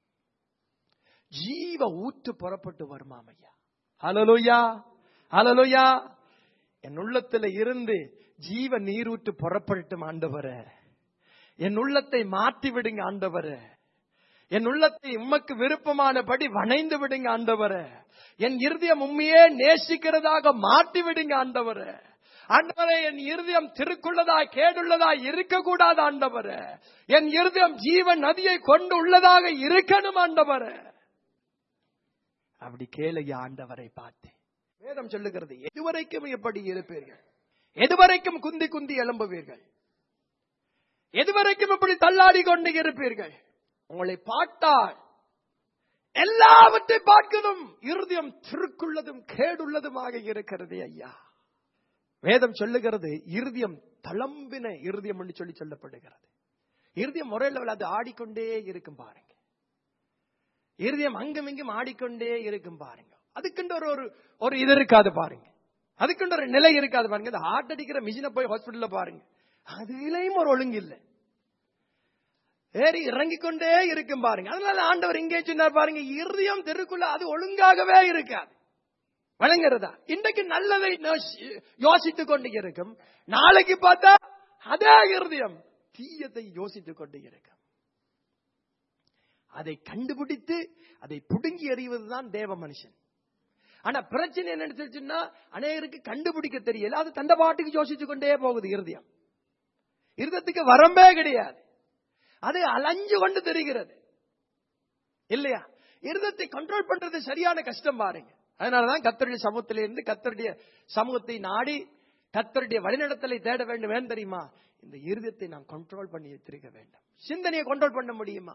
ஜீவ ஊற்று புறப்பட்டு வருமாம் ஐயா ஹலலுயா ஹலலுயா என் உள்ளத்துல இருந்து ஜீவ நீரூற்று புறப்படட்டும் ஆண்டவரே என் உள்ளத்தை மாற்றி விடுங்க ஆண்டவரே என் உள்ளத்தை உமக்கு விருப்பமானபடி வணைந்து விடுங்க ஆண்டவரே என் இருதயம் உண்மையே நேசிக்கிறதாக மாற்றி விடுங்க ஆண்டவரே ஆண்டவரே என் இருதயம் திருக்குள்ளதா கேடுள்ளதா இருக்கக்கூடாது ஆண்டவரே என் இருதயம் ஜீவன் நதியை கொண்டு உள்ளதாக இருக்கணும் ஆண்டவரே அப்படி கேளைய ஆண்டவரை பார்த்து வேதம் சொல்லுகிறது எதுவரைக்கும் எப்படி இருப்பீர்கள் எதுவரைக்கும் குந்தி குந்தி எழும்புவீர்கள் எதுவரைக்கும் இப்படி தள்ளாடி கொண்டு இருப்பீர்கள் உங்களை பார்த்தால் எல்லாவற்றை பார்க்கணும் இருதயம் திருக்குள்ளதும் கேடுள்ளதுமாக இருக்கிறது ஐயா வேதம் சொல்லுகிறது இருதயம் தளம்பின இருதயம் என்று சொல்லி சொல்லப்படுகிறது இருதயம் முறையில் அது ஆடிக்கொண்டே இருக்கும் பாருங்க இருதயம் அங்கும் இங்கும் ஆடிக்கொண்டே இருக்கும் பாருங்க அதுக்குண்டு ஒரு ஒரு ஒரு இது இருக்காது பாருங்க அதுக்குண்டு ஒரு நிலை இருக்காது பாருங்க இந்த ஹார்ட் அடிக்கிற மிஷினை போய் ஹாஸ்பிட்டல்ல பாருங்க அதுலயும் ஒரு ஒழுங்கு இல்லை ஏறி இறங்கிக் கொண்டே இருக்கும் பாருங்க அதனால ஆண்டவர் இங்கே சொன்னார் பாருங்க இருதயம் தெருக்குள்ள அது ஒழுங்காகவே இருக்காது வழங்குறதா இன்றைக்கு நல்லதை யோசி- யோசித்துக் கொண்டு இருக்கும் நாளைக்கு பார்த்தா அதே இருதயம் தீயத்தை யோசித்துக் கொண்டு இருக்கும் அதை கண்டுபிடித்து அதை புடுங்கி எறிவதுதான் தேவ மனுஷன் ஆனா பிரச்சனை என்ன சொல்லிச்சுன்னா அநேகருக்கு கண்டுபிடிக்க தெரியல அது தண்ட பாட்டுக்கு யோசித்துக் கொண்டே போகுது இருதயம் இருதயத்துக்கு வரம்பே கிடையாது அது அலைஞ்சு கொண்டு தெரிகிறது இல்லையா இருதத்தை கண்ட்ரோல் பண்றது சரியான கஷ்டம் பாருங்க அதனாலதான் கத்தருடைய சமூகத்திலிருந்து கத்தருடைய சமூகத்தை நாடி கத்தருடைய வழிநடத்தலை தேட வேண்டும் ஏன் தெரியுமா இந்த இருதயத்தை நாம் கண்ட்ரோல் பண்ணி வச்சிருக்க வேண்டும் சிந்தனையை கண்ட்ரோல் பண்ண முடியுமா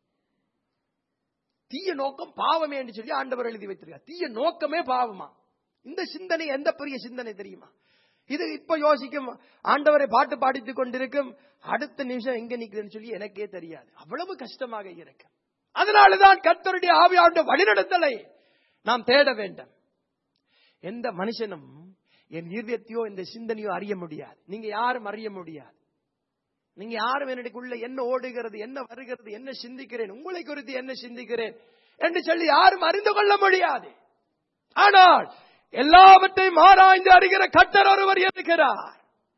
தீய நோக்கம் பாவமே என்று சொல்லி ஆண்டவர் எழுதி வைத்திருக்கார் தீய நோக்கமே பாவமா இந்த சிந்தனை எந்த பெரிய சிந்தனை தெரியுமா இது இப்ப யோசிக்கும் ஆண்டவரை பாட்டு பாடித்துக் கொண்டிருக்கும் அடுத்த நிமிஷம் எங்க நிக்கிறேன்னு சொல்லி எனக்கே தெரியாது அவ்வளவு கஷ்டமாக இருக்கு அதனாலதான் கர்த்தருடைய ஆவியாருடைய வழிநடத்தலை நாம் தேட வேண்டும் எந்த மனுஷனும் என் இருதயத்தையோ இந்த சிந்தனையோ அறிய முடியாது நீங்க யாரும் அறிய முடியாது நீங்க யாரும் என்னுடையக்குள்ள என்ன ஓடுகிறது என்ன வருகிறது என்ன சிந்திக்கிறேன் உங்களை குறித்து என்ன சிந்திக்கிறேன் என்று சொல்லி யாரும் அறிந்து கொள்ள முடியாது ஆனால் எல்லாவற்றையும் ஆராய்ந்து அறிகிற கட்டர் ஒருவர் இருக்கிறார்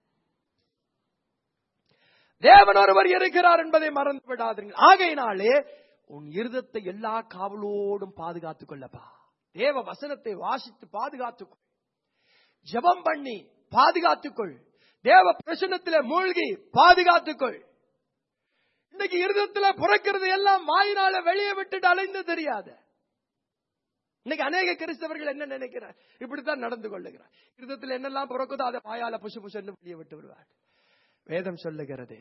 தேவன் ஒருவர் இருக்கிறார் என்பதை மறந்து விடாதீர்கள் ஆகையினாலே உன் இருதத்தை எல்லா காவலோடும் பாதுகாத்துக் கொள்ளப்பா தேவ வசனத்தை வாசித்து பாதுகாத்துக்கொள் ஜெபம் பண்ணி பாதுகாத்துக்கொள் தேவ பிரசனத்திலே மூழ்கி பாதுகாத்துக்கொள் இன்னைக்கு இருதத்துல பிறக்கிறது எல்லாம் வாயினால வெளியே விட்டுட்டு அலைந்து தெரியாது இன்னைக்கு அநேக கிறிஸ்தவர்கள் என்ன நினைக்கிறார் இப்படித்தான் நடந்து கொள்ளுகிறார் இருதத்தில் என்னெல்லாம் பிறக்குதோ அதை வாயால புசு புசுன்னு வெளியே விட்டு விடுவார் வேதம் சொல்லுகிறது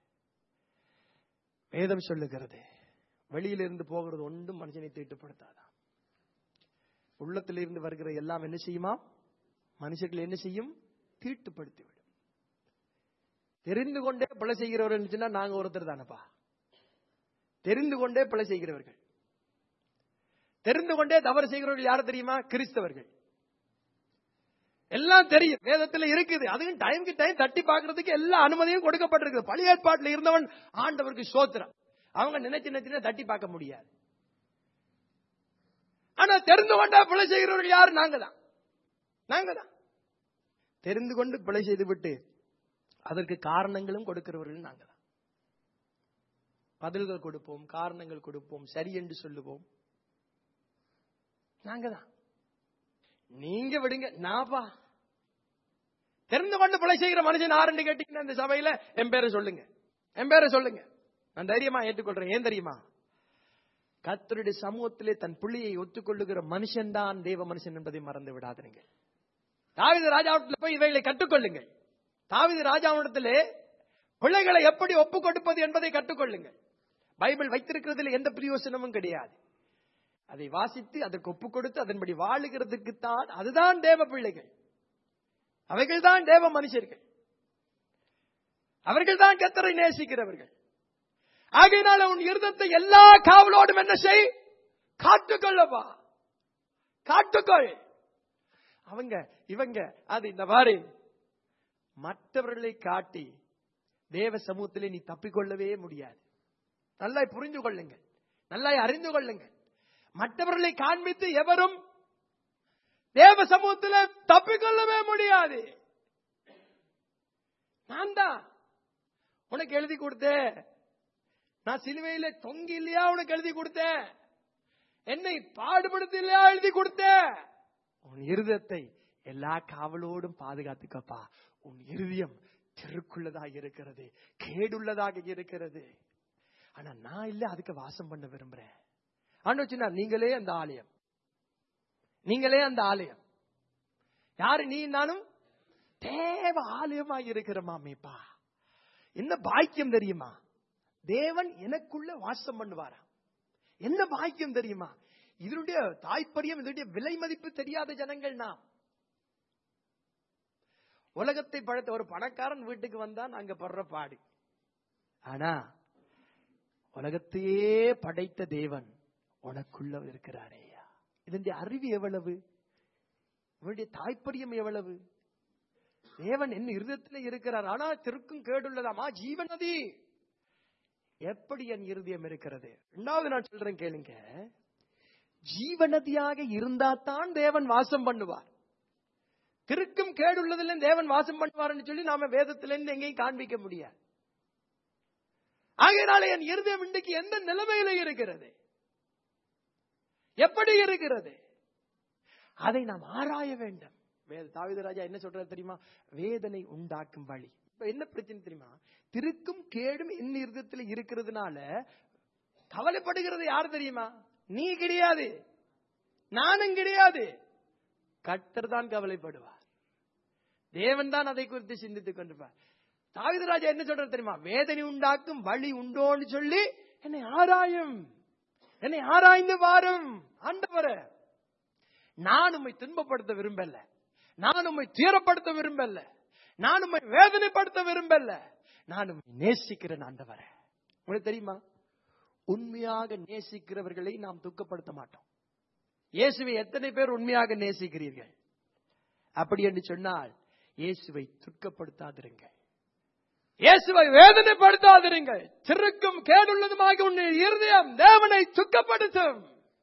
வேதம் சொல்லுகிறது வெளியிலிருந்து போகிறது ஒன்றும் மனுஷனை தீட்டுப்படுத்தாதான் உள்ளத்திலிருந்து வருகிற எல்லாம் என்ன செய்யுமா மனுஷர்கள் என்ன செய்யும் தீட்டுப்படுத்தி விடும் தெரிந்து கொண்டே பிழை செய்கிறவர்கள் சொன்னா நாங்க ஒருத்தர் தானப்பா தெரிந்து கொண்டே பிழை செய்கிறவர்கள் தெரிந்து கொண்டே தவறு செய்கிறவர்கள் யாரு தெரியுமா கிறிஸ்தவர்கள் எல்லாம் தெரியும் வேதத்துல இருக்குது அதுவும் டைம்க்கு டைம் தட்டி பார்க்கிறதுக்கு எல்லா அனுமதியும் கொடுக்கப்பட்டிருக்கு பழைய ஏற்பாட்டில் இருந்தவன் ஆண்டவருக்கு சோத்திரம் அவங்க நினைச்சு நினைச்சு தட்டி பார்க்க முடியாது ஆனா தெரிந்து கொண்டா பிழை செய்கிறவர்கள் யாரு நாங்க தான் நாங்க தான் தெரிந்து கொண்டு பிழை செய்து விட்டு அதற்கு காரணங்களும் கொடுக்கிறவர்கள் நாங்க தான் பதில்கள் கொடுப்போம் காரணங்கள் கொடுப்போம் சரி என்று சொல்லுவோம் நாங்க தான் நீங்க விடுங்க நாப்பா தெரிந்து கொண்டு பிழை செய்கிற மனுஷன் யாருன்னு கேட்டீங்கன்னா இந்த சபையில என் பேரை சொல்லுங்க என் பேரை சொல்லுங்க நான் தைரியமா ஏற்றுக்கொள்றேன் ஏன் தெரியுமா கத்தருடைய சமூகத்திலே தன் புள்ளியை ஒத்துக்கொள்ளுகிற மனுஷன் தான் தேவ மனுஷன் என்பதை மறந்து விடாதீங்க தாவித ராஜாவிடத்தில் போய் இவைகளை கற்றுக்கொள்ளுங்கள் தாவித ராஜாவிடத்திலே பிள்ளைகளை எப்படி ஒப்பு கொடுப்பது என்பதை கற்றுக்கொள்ளுங்கள் பைபிள் வைத்திருக்கிறதுல எந்த பிரயோசனமும் கிடையாது அதை வாசித்து அதற்கு ஒப்பு கொடுத்து அதன்படி வாழுகிறதுக்கு தான் அதுதான் தேவ பிள்ளைகள் அவைகள் தான் தேவ மனுஷர்கள் அவர்கள் தான் கத்தரை நேசிக்கிறவர்கள் ஆகையினால உன் இருதத்தை எல்லா காவலோடும் என்ன செய் காத்துக்கொள்ளப்பா காத்துக்கொள் அவங்க இவங்க அது இந்த மாதிரி மற்றவர்களை காட்டி தேவ சமூகத்திலே நீ தப்பிக்கொள்ளவே முடியாது நல்லா புரிந்து கொள்ளுங்கள் நல்லா அறிந்து கொள்ளுங்கள் மற்றவர்களை காண்பித்து எவரும் தேவ சமூகத்தில் தப்பிக்கொள்ளவே முடியாது நான் தான் உனக்கு எழுதி கொடுத்தேன் நான் சிலுவையில தொங்கி இல்லையா உனக்கு எழுதி கொடுத்தேன் என்னை பாடுபடுத்தி இல்லையா எழுதி கொடுத்தேன் உன் இருதயத்தை எல்லா காவலோடும் பாதுகாத்துக்கப்பா உன் இருதயம் திருக்குள்ளதாக இருக்கிறது கேடுள்ளதாக இருக்கிறது ஆனா நான் இல்ல அதுக்கு வாசம் பண்ண விரும்புறேன் ஆண்டு நீங்களே அந்த ஆலயம் நீங்களே அந்த ஆலயம் யாரு நீ நானும் தேவ ஆலயமா இருக்கிற மாமேப்பா என்ன பாக்கியம் தெரியுமா தேவன் எனக்குள்ள வாசம் பண்ணுவாரா என்ன பாக்கியம் தெரியுமா இதனுடைய தாய்ப்பரியம் இதனுடைய விலை மதிப்பு தெரியாத ஜனங்கள் நாம் உலகத்தை படைத்த ஒரு பணக்காரன் வீட்டுக்கு வந்தான் அங்க படுற பாடு ஆனா உலகத்தையே படைத்த தேவன் உனக்குள்ள இருக்கிறாரேயா இதனுடைய அறிவு எவ்வளவு இவனுடைய தாய்ப்பரியம் எவ்வளவு தேவன் என்ன இருதயத்தில் இருக்கிறார் ஆனா திருக்கும் கேடுள்ளதாமா ஜீவநதி எப்படி என் இருதயம் இருக்கிறது ரெண்டாவது நான் சொல்றேன் கேளுங்க ஜீவநதியாக இருந்தா தான் தேவன் வாசம் பண்ணுவார் திருக்கும் கேடுள்ளதுல தேவன் வாசம் பண்ணுவார்னு சொல்லி நாம வேதத்திலிருந்து எங்கேயும் காண்பிக்க முடியாது ஆகையினால என் இருதயம் இன்றைக்கு எந்த நிலைமையில இருக்கிறது எப்படி இருக்கிறது அதை நாம் ஆராய வேண்டும் வேத தாவித ராஜா என்ன சொல்றாரு தெரியுமா வேதனை உண்டாக்கும் வழி இப்ப என்ன பிரச்சனை தெரியுமா திருக்கும் கேடும் என் இருதயத்தில் இருக்கிறதுனால கவலைப்படுகிறது யார் தெரியுமா நீ கிடையாது நானும் கிடையாது கர்த்தர் தான் கவலைப்படுவார் தேவன் தான் அதை குறித்து சிந்தித்துக் கொண்டிருப்பார் தாவீது ராஜா என்ன சொல்றது தெரியுமா வேதனை உண்டாக்கும் வழி உண்டோன்னு சொல்லி என்னை ஆராயும் என்னை ஆராய்ந்து வாரும் ஆண்டவரே நான் உம்மை துன்பப்படுத்த விரும்பல நான் உம்மை துயரப்படுத்த விரும்பல நான் உம்மை வேதனைப்படுத்த விரும்பல நான் உம்மை நேசிக்கிறேன் ஆண்டவரே உங்களுக்கு தெரியுமா உண்மையாக நேசிக்கிறவர்களை நாம் துக்கப்படுத்த மாட்டோம் இயேசுவை எத்தனை பேர் உண்மையாக நேசிக்கிறீர்கள் அப்படி என்று சொன்னால் இயேசுவை துக்கப்படுத்தாதிருங்கள் இயேசுவை வேதனைப்படுத்தாதிருங்கள் சிறுக்கும் கேடுள்ளதுமாக உன்னை இருதயம் தேவனை துக்கப்படுத்தும்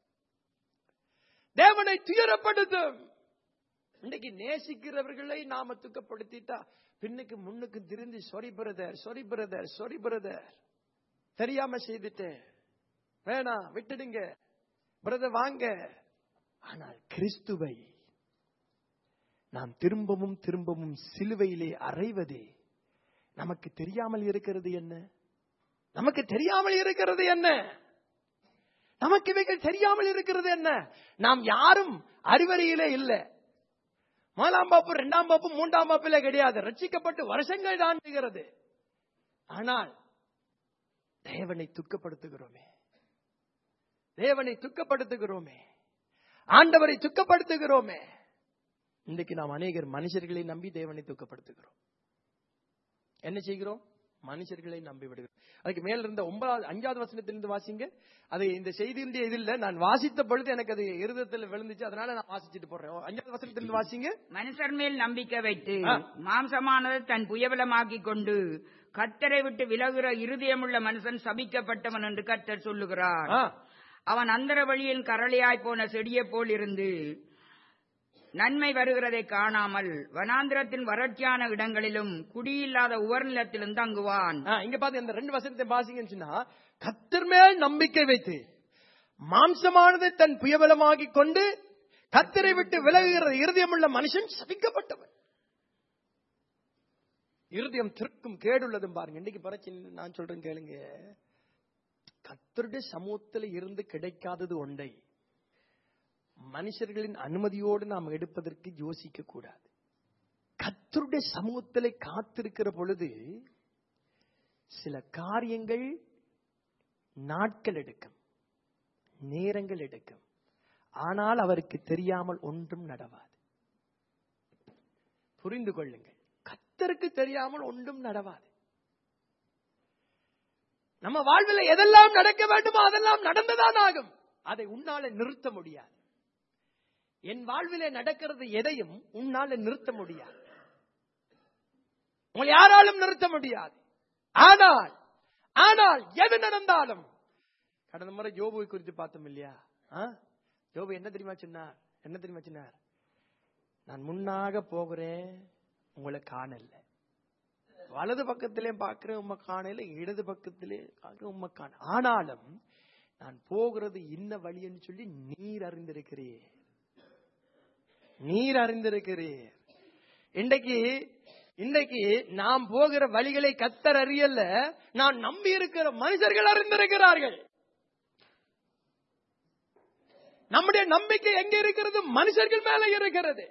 தேவனை துயரப்படுத்தும் இன்னைக்கு நேசிக்கிறவர்களை நாம துக்கப்படுத்திட்டா பின்னுக்கு முன்னுக்கு திருந்தி sorry brother sorry brother sorry brother தெரியாம செய்துட்டேன் வேணாம் விட்டுடுங்க பிரதர் வாங்க ஆனால் கிறிஸ்துவை நாம் திரும்பவும் திரும்பவும் சிலுவையிலே அறைவது நமக்கு தெரியாமல் இருக்கிறது என்ன நமக்கு தெரியாமல் இருக்கிறது என்ன நமக்கு இவைகள் தெரியாமல் இருக்கிறது என்ன நாம் யாரும் அறிவறியிலே இல்லை முதலாம் பாப்பு இரண்டாம் பாப்பு மூன்றாம் பாப்பிலே கிடையாது ரட்சிக்கப்பட்டு வருஷங்கள் தாண்டுகிறது ஆனால் தேவனை துக்கப்படுத்துகிறோமே தேவனை துக்கப்படுத்துகிறோமே ஆண்டவரை துக்கப்படுத்துகிறோமே இன்றைக்கு நாம் அநேகர் மனுஷர்களை நம்பி தேவனை துக்கப்படுத்துகிறோம் என்ன செய்கிறோம் மனுஷர்களை நம்பி விடுகிறோம் அதுக்கு மேல இருந்த ஒன்பதாவது அஞ்சாவது வசனத்திலிருந்து வாசிங்க அது இந்த செய்தியினுடைய இதில் நான் வாசித்த பொழுது எனக்கு அது இருதத்தில் விழுந்துச்சு அதனால நான் வாசிச்சுட்டு போறேன் அஞ்சாவது வசனத்திலிருந்து வாசிங்க மனுஷர் மேல் நம்பிக்கை வைத்து ஆ. மாம்சமானது தன் புயபலமாக்கிக் கொண்டு கர்த்தரை விட்டு விலகுற இருதயமுள்ள மனுஷன் சபிக்கப்பட்டவன் என்று கர்த்தர் சொல்லுகிறார் ஆ, அவன் அந்தர வழியில் கரளியாய் போன செடியைப் போல் இருந்து நன்மை வருகிறதை காணாமல் வனாந்திரத்தின் வறட்சியான இடங்களிலும் குடியில்லாத உவர்நிலத்திலும் தங்குவான் ஆ, இங்க பாத்து இந்த ரெண்டு வசனத்தை வாசிங்கன்னு சொன்னா கத்தர் மேல் நம்பிக்கை வைத்து மாம்சமானது தன் புயபலமாகிக் கொண்டு கத்தரை விட்டு விலகுகிற இருதயமுள்ள மனுஷன் சபிக்கப்பட்டவன் இருதயம் திருக்கும் கேடுள்ளதும் பாருங்க இன்னைக்கு பிரச்சனை நான் சொல்றேன் கேளுங்க கத்தருடைய சமூகத்தில் இருந்து கிடைக்காதது ஒன்றை மனுஷர்களின் அனுமதியோடு நாம் எடுப்பதற்கு யோசிக்க கூடாது கத்தருடைய சமூகத்தில் காத்திருக்கிற பொழுது சில காரியங்கள் நாட்கள் எடுக்கும் நேரங்கள் எடுக்கும் ஆனால் அவருக்கு தெரியாமல் ஒன்றும் நடவாது புரிந்து கொள்ளுங்கள் கத்தருக்கு தெரியாமல் ஒன்றும் நடவாது நம்ம வாழ்வில் எதெல்லாம் நடக்க வேண்டுமோ அதெல்லாம் நடந்துதான் ஆகும் அதை உன்னால நிறுத்த முடியாது என் வாழ்விலே நடக்கிறது எதையும் உன்னால நிறுத்த முடியாது உங்களை யாராலும் நிறுத்த முடியாது ஆனால் ஆனால் எது நடந்தாலும் கடந்த முறை யோபுவை குறித்து பார்த்தோம் இல்லையா ஆ? யோபு என்ன தெரியுமா சொன்னார் என்ன தெரியுமா சொன்னார் நான் முன்னாக போகிறேன் உங்களை காணல வலது பக்கத்திலே பார்க்கிறேன் உம்மை காணல இடது பக்கத்திலே பார்க்கிறேன் உம்மை காண ஆனாலும் நான் போகிறது இன்ன வழின்னு சொல்லி நீர் அறிந்திருக்கிறீர் நீர் அறிந்திருக்கிறீர் இன்றைக்கு இன்றைக்கு நாம் போகிற வழிகளை கத்தர் அறியல நான் நம்பி இருக்கிற மனுஷர்கள் அறிந்திருக்கிறார்கள் நம்முடைய நம்பிக்கை எங்க இருக்கிறது மனுஷர்கள் மேல இருக்கிறது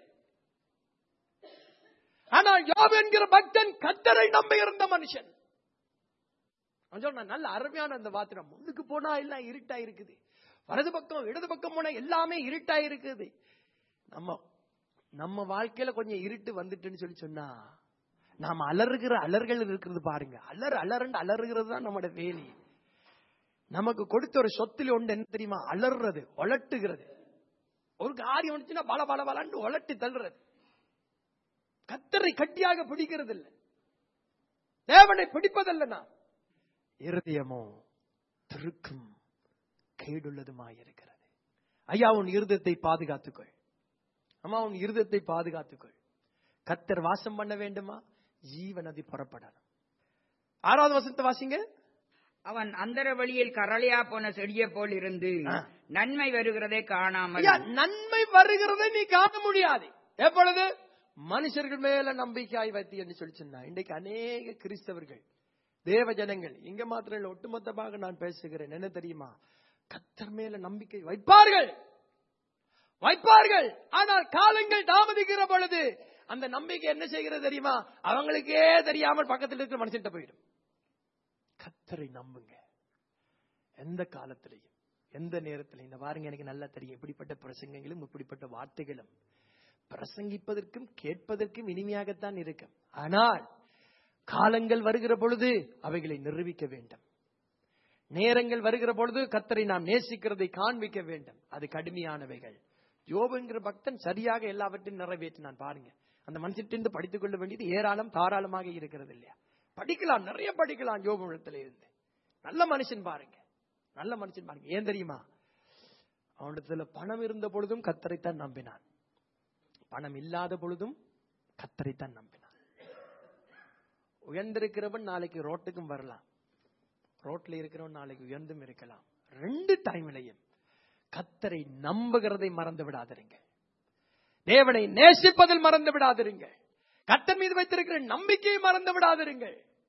ஆனால் யோபு என்கிற பக்தன் கத்தரை நம்பி இருந்த மனுஷன் அவன் சொன்னான், நல்ல அருமையான அந்த வாத்திரம் முன்னுக்கு போனா எல்லாம் இருட்டா இருக்குது வலது பக்கம் இடது பக்கம் போனா எல்லாமே இருட்டா இருக்குது நம்ம நம்ம வாழ்க்கையில கொஞ்சம் இருட்டு வந்துட்டுன்னு சொல்லி சொன்னா நாம அலறுகிற அலர்கள் இருக்கிறது பாருங்க அலறு அலறுண்டு அலறுகிறது தான் நம்மளோட வேலி நமக்கு கொடுத்த ஒரு சொத்துல ஒன்று என்ன தெரியுமா அலறுறது ஒலட்டுகிறது ஒரு காரியம் வந்துச்சுன்னா பல பல பலன்னு ஒலட்டி தள்ளுறது கத்தரை கட்டியாக பிடிக்கிறது இல்ல தேவனை பிடிப்பதல்ல நாம் இருதயமோ திருக்கும் கேடுள்ளதுமாயிருக்கிறது ஐயா உன் இருதயத்தை பாதுகாத்துக்கொள் அம்மா உன் இருதயத்தை பாதுகாத்துக்கொள் கத்தர் வாசம் பண்ண வேண்டுமா ஜீவநதி புறப்படணும் ஆறாவது வசனத்தை வாசிங்க அவன் அந்தர வழியில் கரளியா போன செடியைப் போல் இருந்து ஆ. நன்மை வருகிறதை காணாமல் ஐயா நன்மை வருகிறதை நீ காண முடியாது எப்பொழுது மனுஷர்கள் மேல நம்பிக்கையாய் வைத்து என்று சொல்லி சொன்னா இன்றைக்கு அநேக கிறிஸ்தவர்கள் தேவ ஜனங்கள் இங்க மாத்திரம் இல்ல ஒட்டுமொத்தமாக நான் பேசுகிறேன் என்ன தெரியுமா கத்தர் மேல நம்பிக்கை வைப்பார்கள் வைப்பார்கள் ஆனால் காலங்கள் தாமதிக்கிற பொழுது அந்த நம்பிக்கை என்ன செய்கிறது தெரியுமா அவங்களுக்கே தெரியாமல் பக்கத்தில் இருக்கிற மனுஷன்ட்ட போயிடும் கத்தரை நம்புங்க எந்த காலத்திலையும் எந்த நேரத்திலையும் இந்த பாருங்க எனக்கு நல்லா தெரியும் இப்படிப்பட்ட பிரசங்கங்களும் இப்படிப்பட்ட வார்த்தைகளும் பிரசங்கிப்பதற்கும் கேட்பதற்கும் இனிமையாகத்தான் இருக்கும் ஆனால் காலங்கள் வருகிற பொழுது அவைகளை நிரூபிக்க வேண்டும் நேரங்கள் வருகிற பொழுது கத்தரை நாம் நேசிக்கிறதை காண்பிக்க வேண்டும் அது கடுமையானவைகள் யோபுங்கிற பக்தன் சரியாக எல்லாவற்றையும் நிறைவேற்றினான் பாருங்க அந்த மனுஷத்திலிருந்து படித்துக் கொள்ள வேண்டியது ஏராளம் தாராளமாக இருக்கிறது இல்லையா படிக்கலாம் நிறைய படிக்கலாம் யோபுழத்துல இருந்து நல்ல மனுஷன் பாருங்க நல்ல மனுஷன் பாருங்க ஏன் தெரியுமா அவனிடத்துல பணம் இருந்த பொழுதும் கத்தரைத்தான் நம்பினான் பணம் இல்லாத பொழுதும் கத்தரைத்தான் நம்பினான் உயர்ந்திருக்கிறவன் நாளைக்கு ரோட்டுக்கும் வரலாம் ரோட்ல இருக்கிறவன் நாளைக்கு உயர்ந்தும் இருக்கலாம் ரெண்டு டைம்லையும் கத்தரை நம்புகிறதை மறந்து விடாதிருங்க தேவனை நேசிப்பதில் மறந்து விடாதிருங்க கத்தர் மீது வைத்திருக்கிற நம்பிக்கையை மறந்து விடாதிருங்க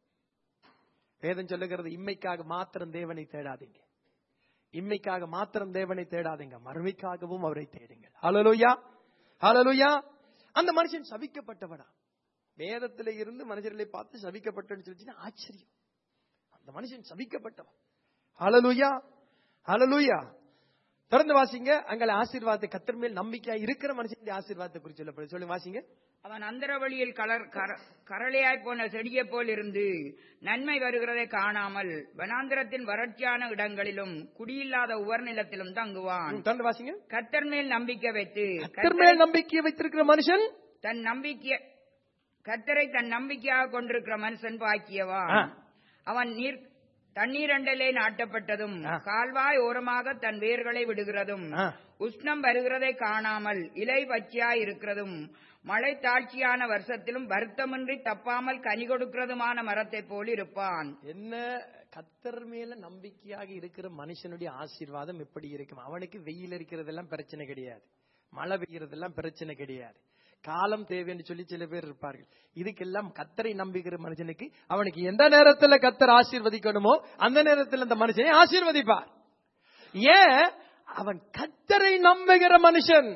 வேதம் சொல்லுகிறது இம்மைக்காக மாத்திரம் தேவனை தேடாதீங்க இம்மைக்காக மாத்திரம் தேவனை தேடாதீங்க மறுமைக்காகவும் அவரை தேடுங்கள் ஹalleluya ஹalleluya அந்த மனுஷன் சபிக்கப்பட்டவனா வேதத்திலே இருந்து மனுஷர்களை பார்த்து சபிக்கப்பட்டன்னு சொல்லிச்சுன்னா ஆச்சரியம் அந்த மனுஷன் சபிக்கப்பட்டவன் ஹalleluya ஹalleluya திறந்து வாசிங்க அங்கே ஆசீர்வாதத்தை கத்தர் மேல் நம்பிக்கையா இருக்கிற மனுஷனுடைய ஆசீர்வாதத்தை குறித்து சொல்லப்படுது சொல்லுங்க வாசிங்க அவன் அந்தர வழியில் கலர் கர- கரளையாய் போன செடியைப் போல் இருந்து நன்மை வருகிறதை காணாமல் வனாந்திரத்தின் வறட்சியான இடங்களிலும் குடியில்லாத உவர் நிலத்திலும் தங்குவான் ம், திறந்து வாசிங்க கத்தர் மேல் நம்பிக்கை வைத்து கத்தர் மேல் நம்பிக்கையை வைத்திருக்கிற மனுஷன் தன் நம்பிக்கை கத்தரை தன் நம்பிக்கையாக கொண்டிருக்கிற மனுஷன் பாக்கியவான் ஆ. அவன் நீர் தண்ணீரண்டலே நாட்டப்பட்டதும் ஆ. கால்வாய் ஓரமாக தன் வேர்களை விடுகிறதும் ஆ. உஷ்ணம் வருகிறதை காணாமல் இலை பச்சையாய் இருக்கிறதும் மழை தாட்சியான வருஷத்திலும் வருத்தமின்றி தப்பாமல் கனி கொடுக்கிறதுமான மரத்தைப் போல் இருப்பான் என்ன கத்தர் மேல நம்பிக்கையாக இருக்கிற மனுஷனுடைய ஆசீர்வாதம் எப்படி இருக்கும் அவனுக்கு வெயில் இருக்கிறதெல்லாம் பிரச்சனை கிடையாது மழை பெய்யறதெல்லாம் பிரச்சனை கிடையாது காலம் தேவைன்னு சொல்லி சில பேர் இருப்பார்கள் இதுக்கெல்லாம் கத்தரை நம்புகிற மனுஷனுக்கு அவனுக்கு எந்த நேரத்துல கத்தர் ஆசீர்வதிக்கணுமோ அந்த நேரத்தில் அந்த மனுஷனை ஆசீர்வதிப்பார் ஏன் அவன் கத்தரை நம்புகிற மனுஷன்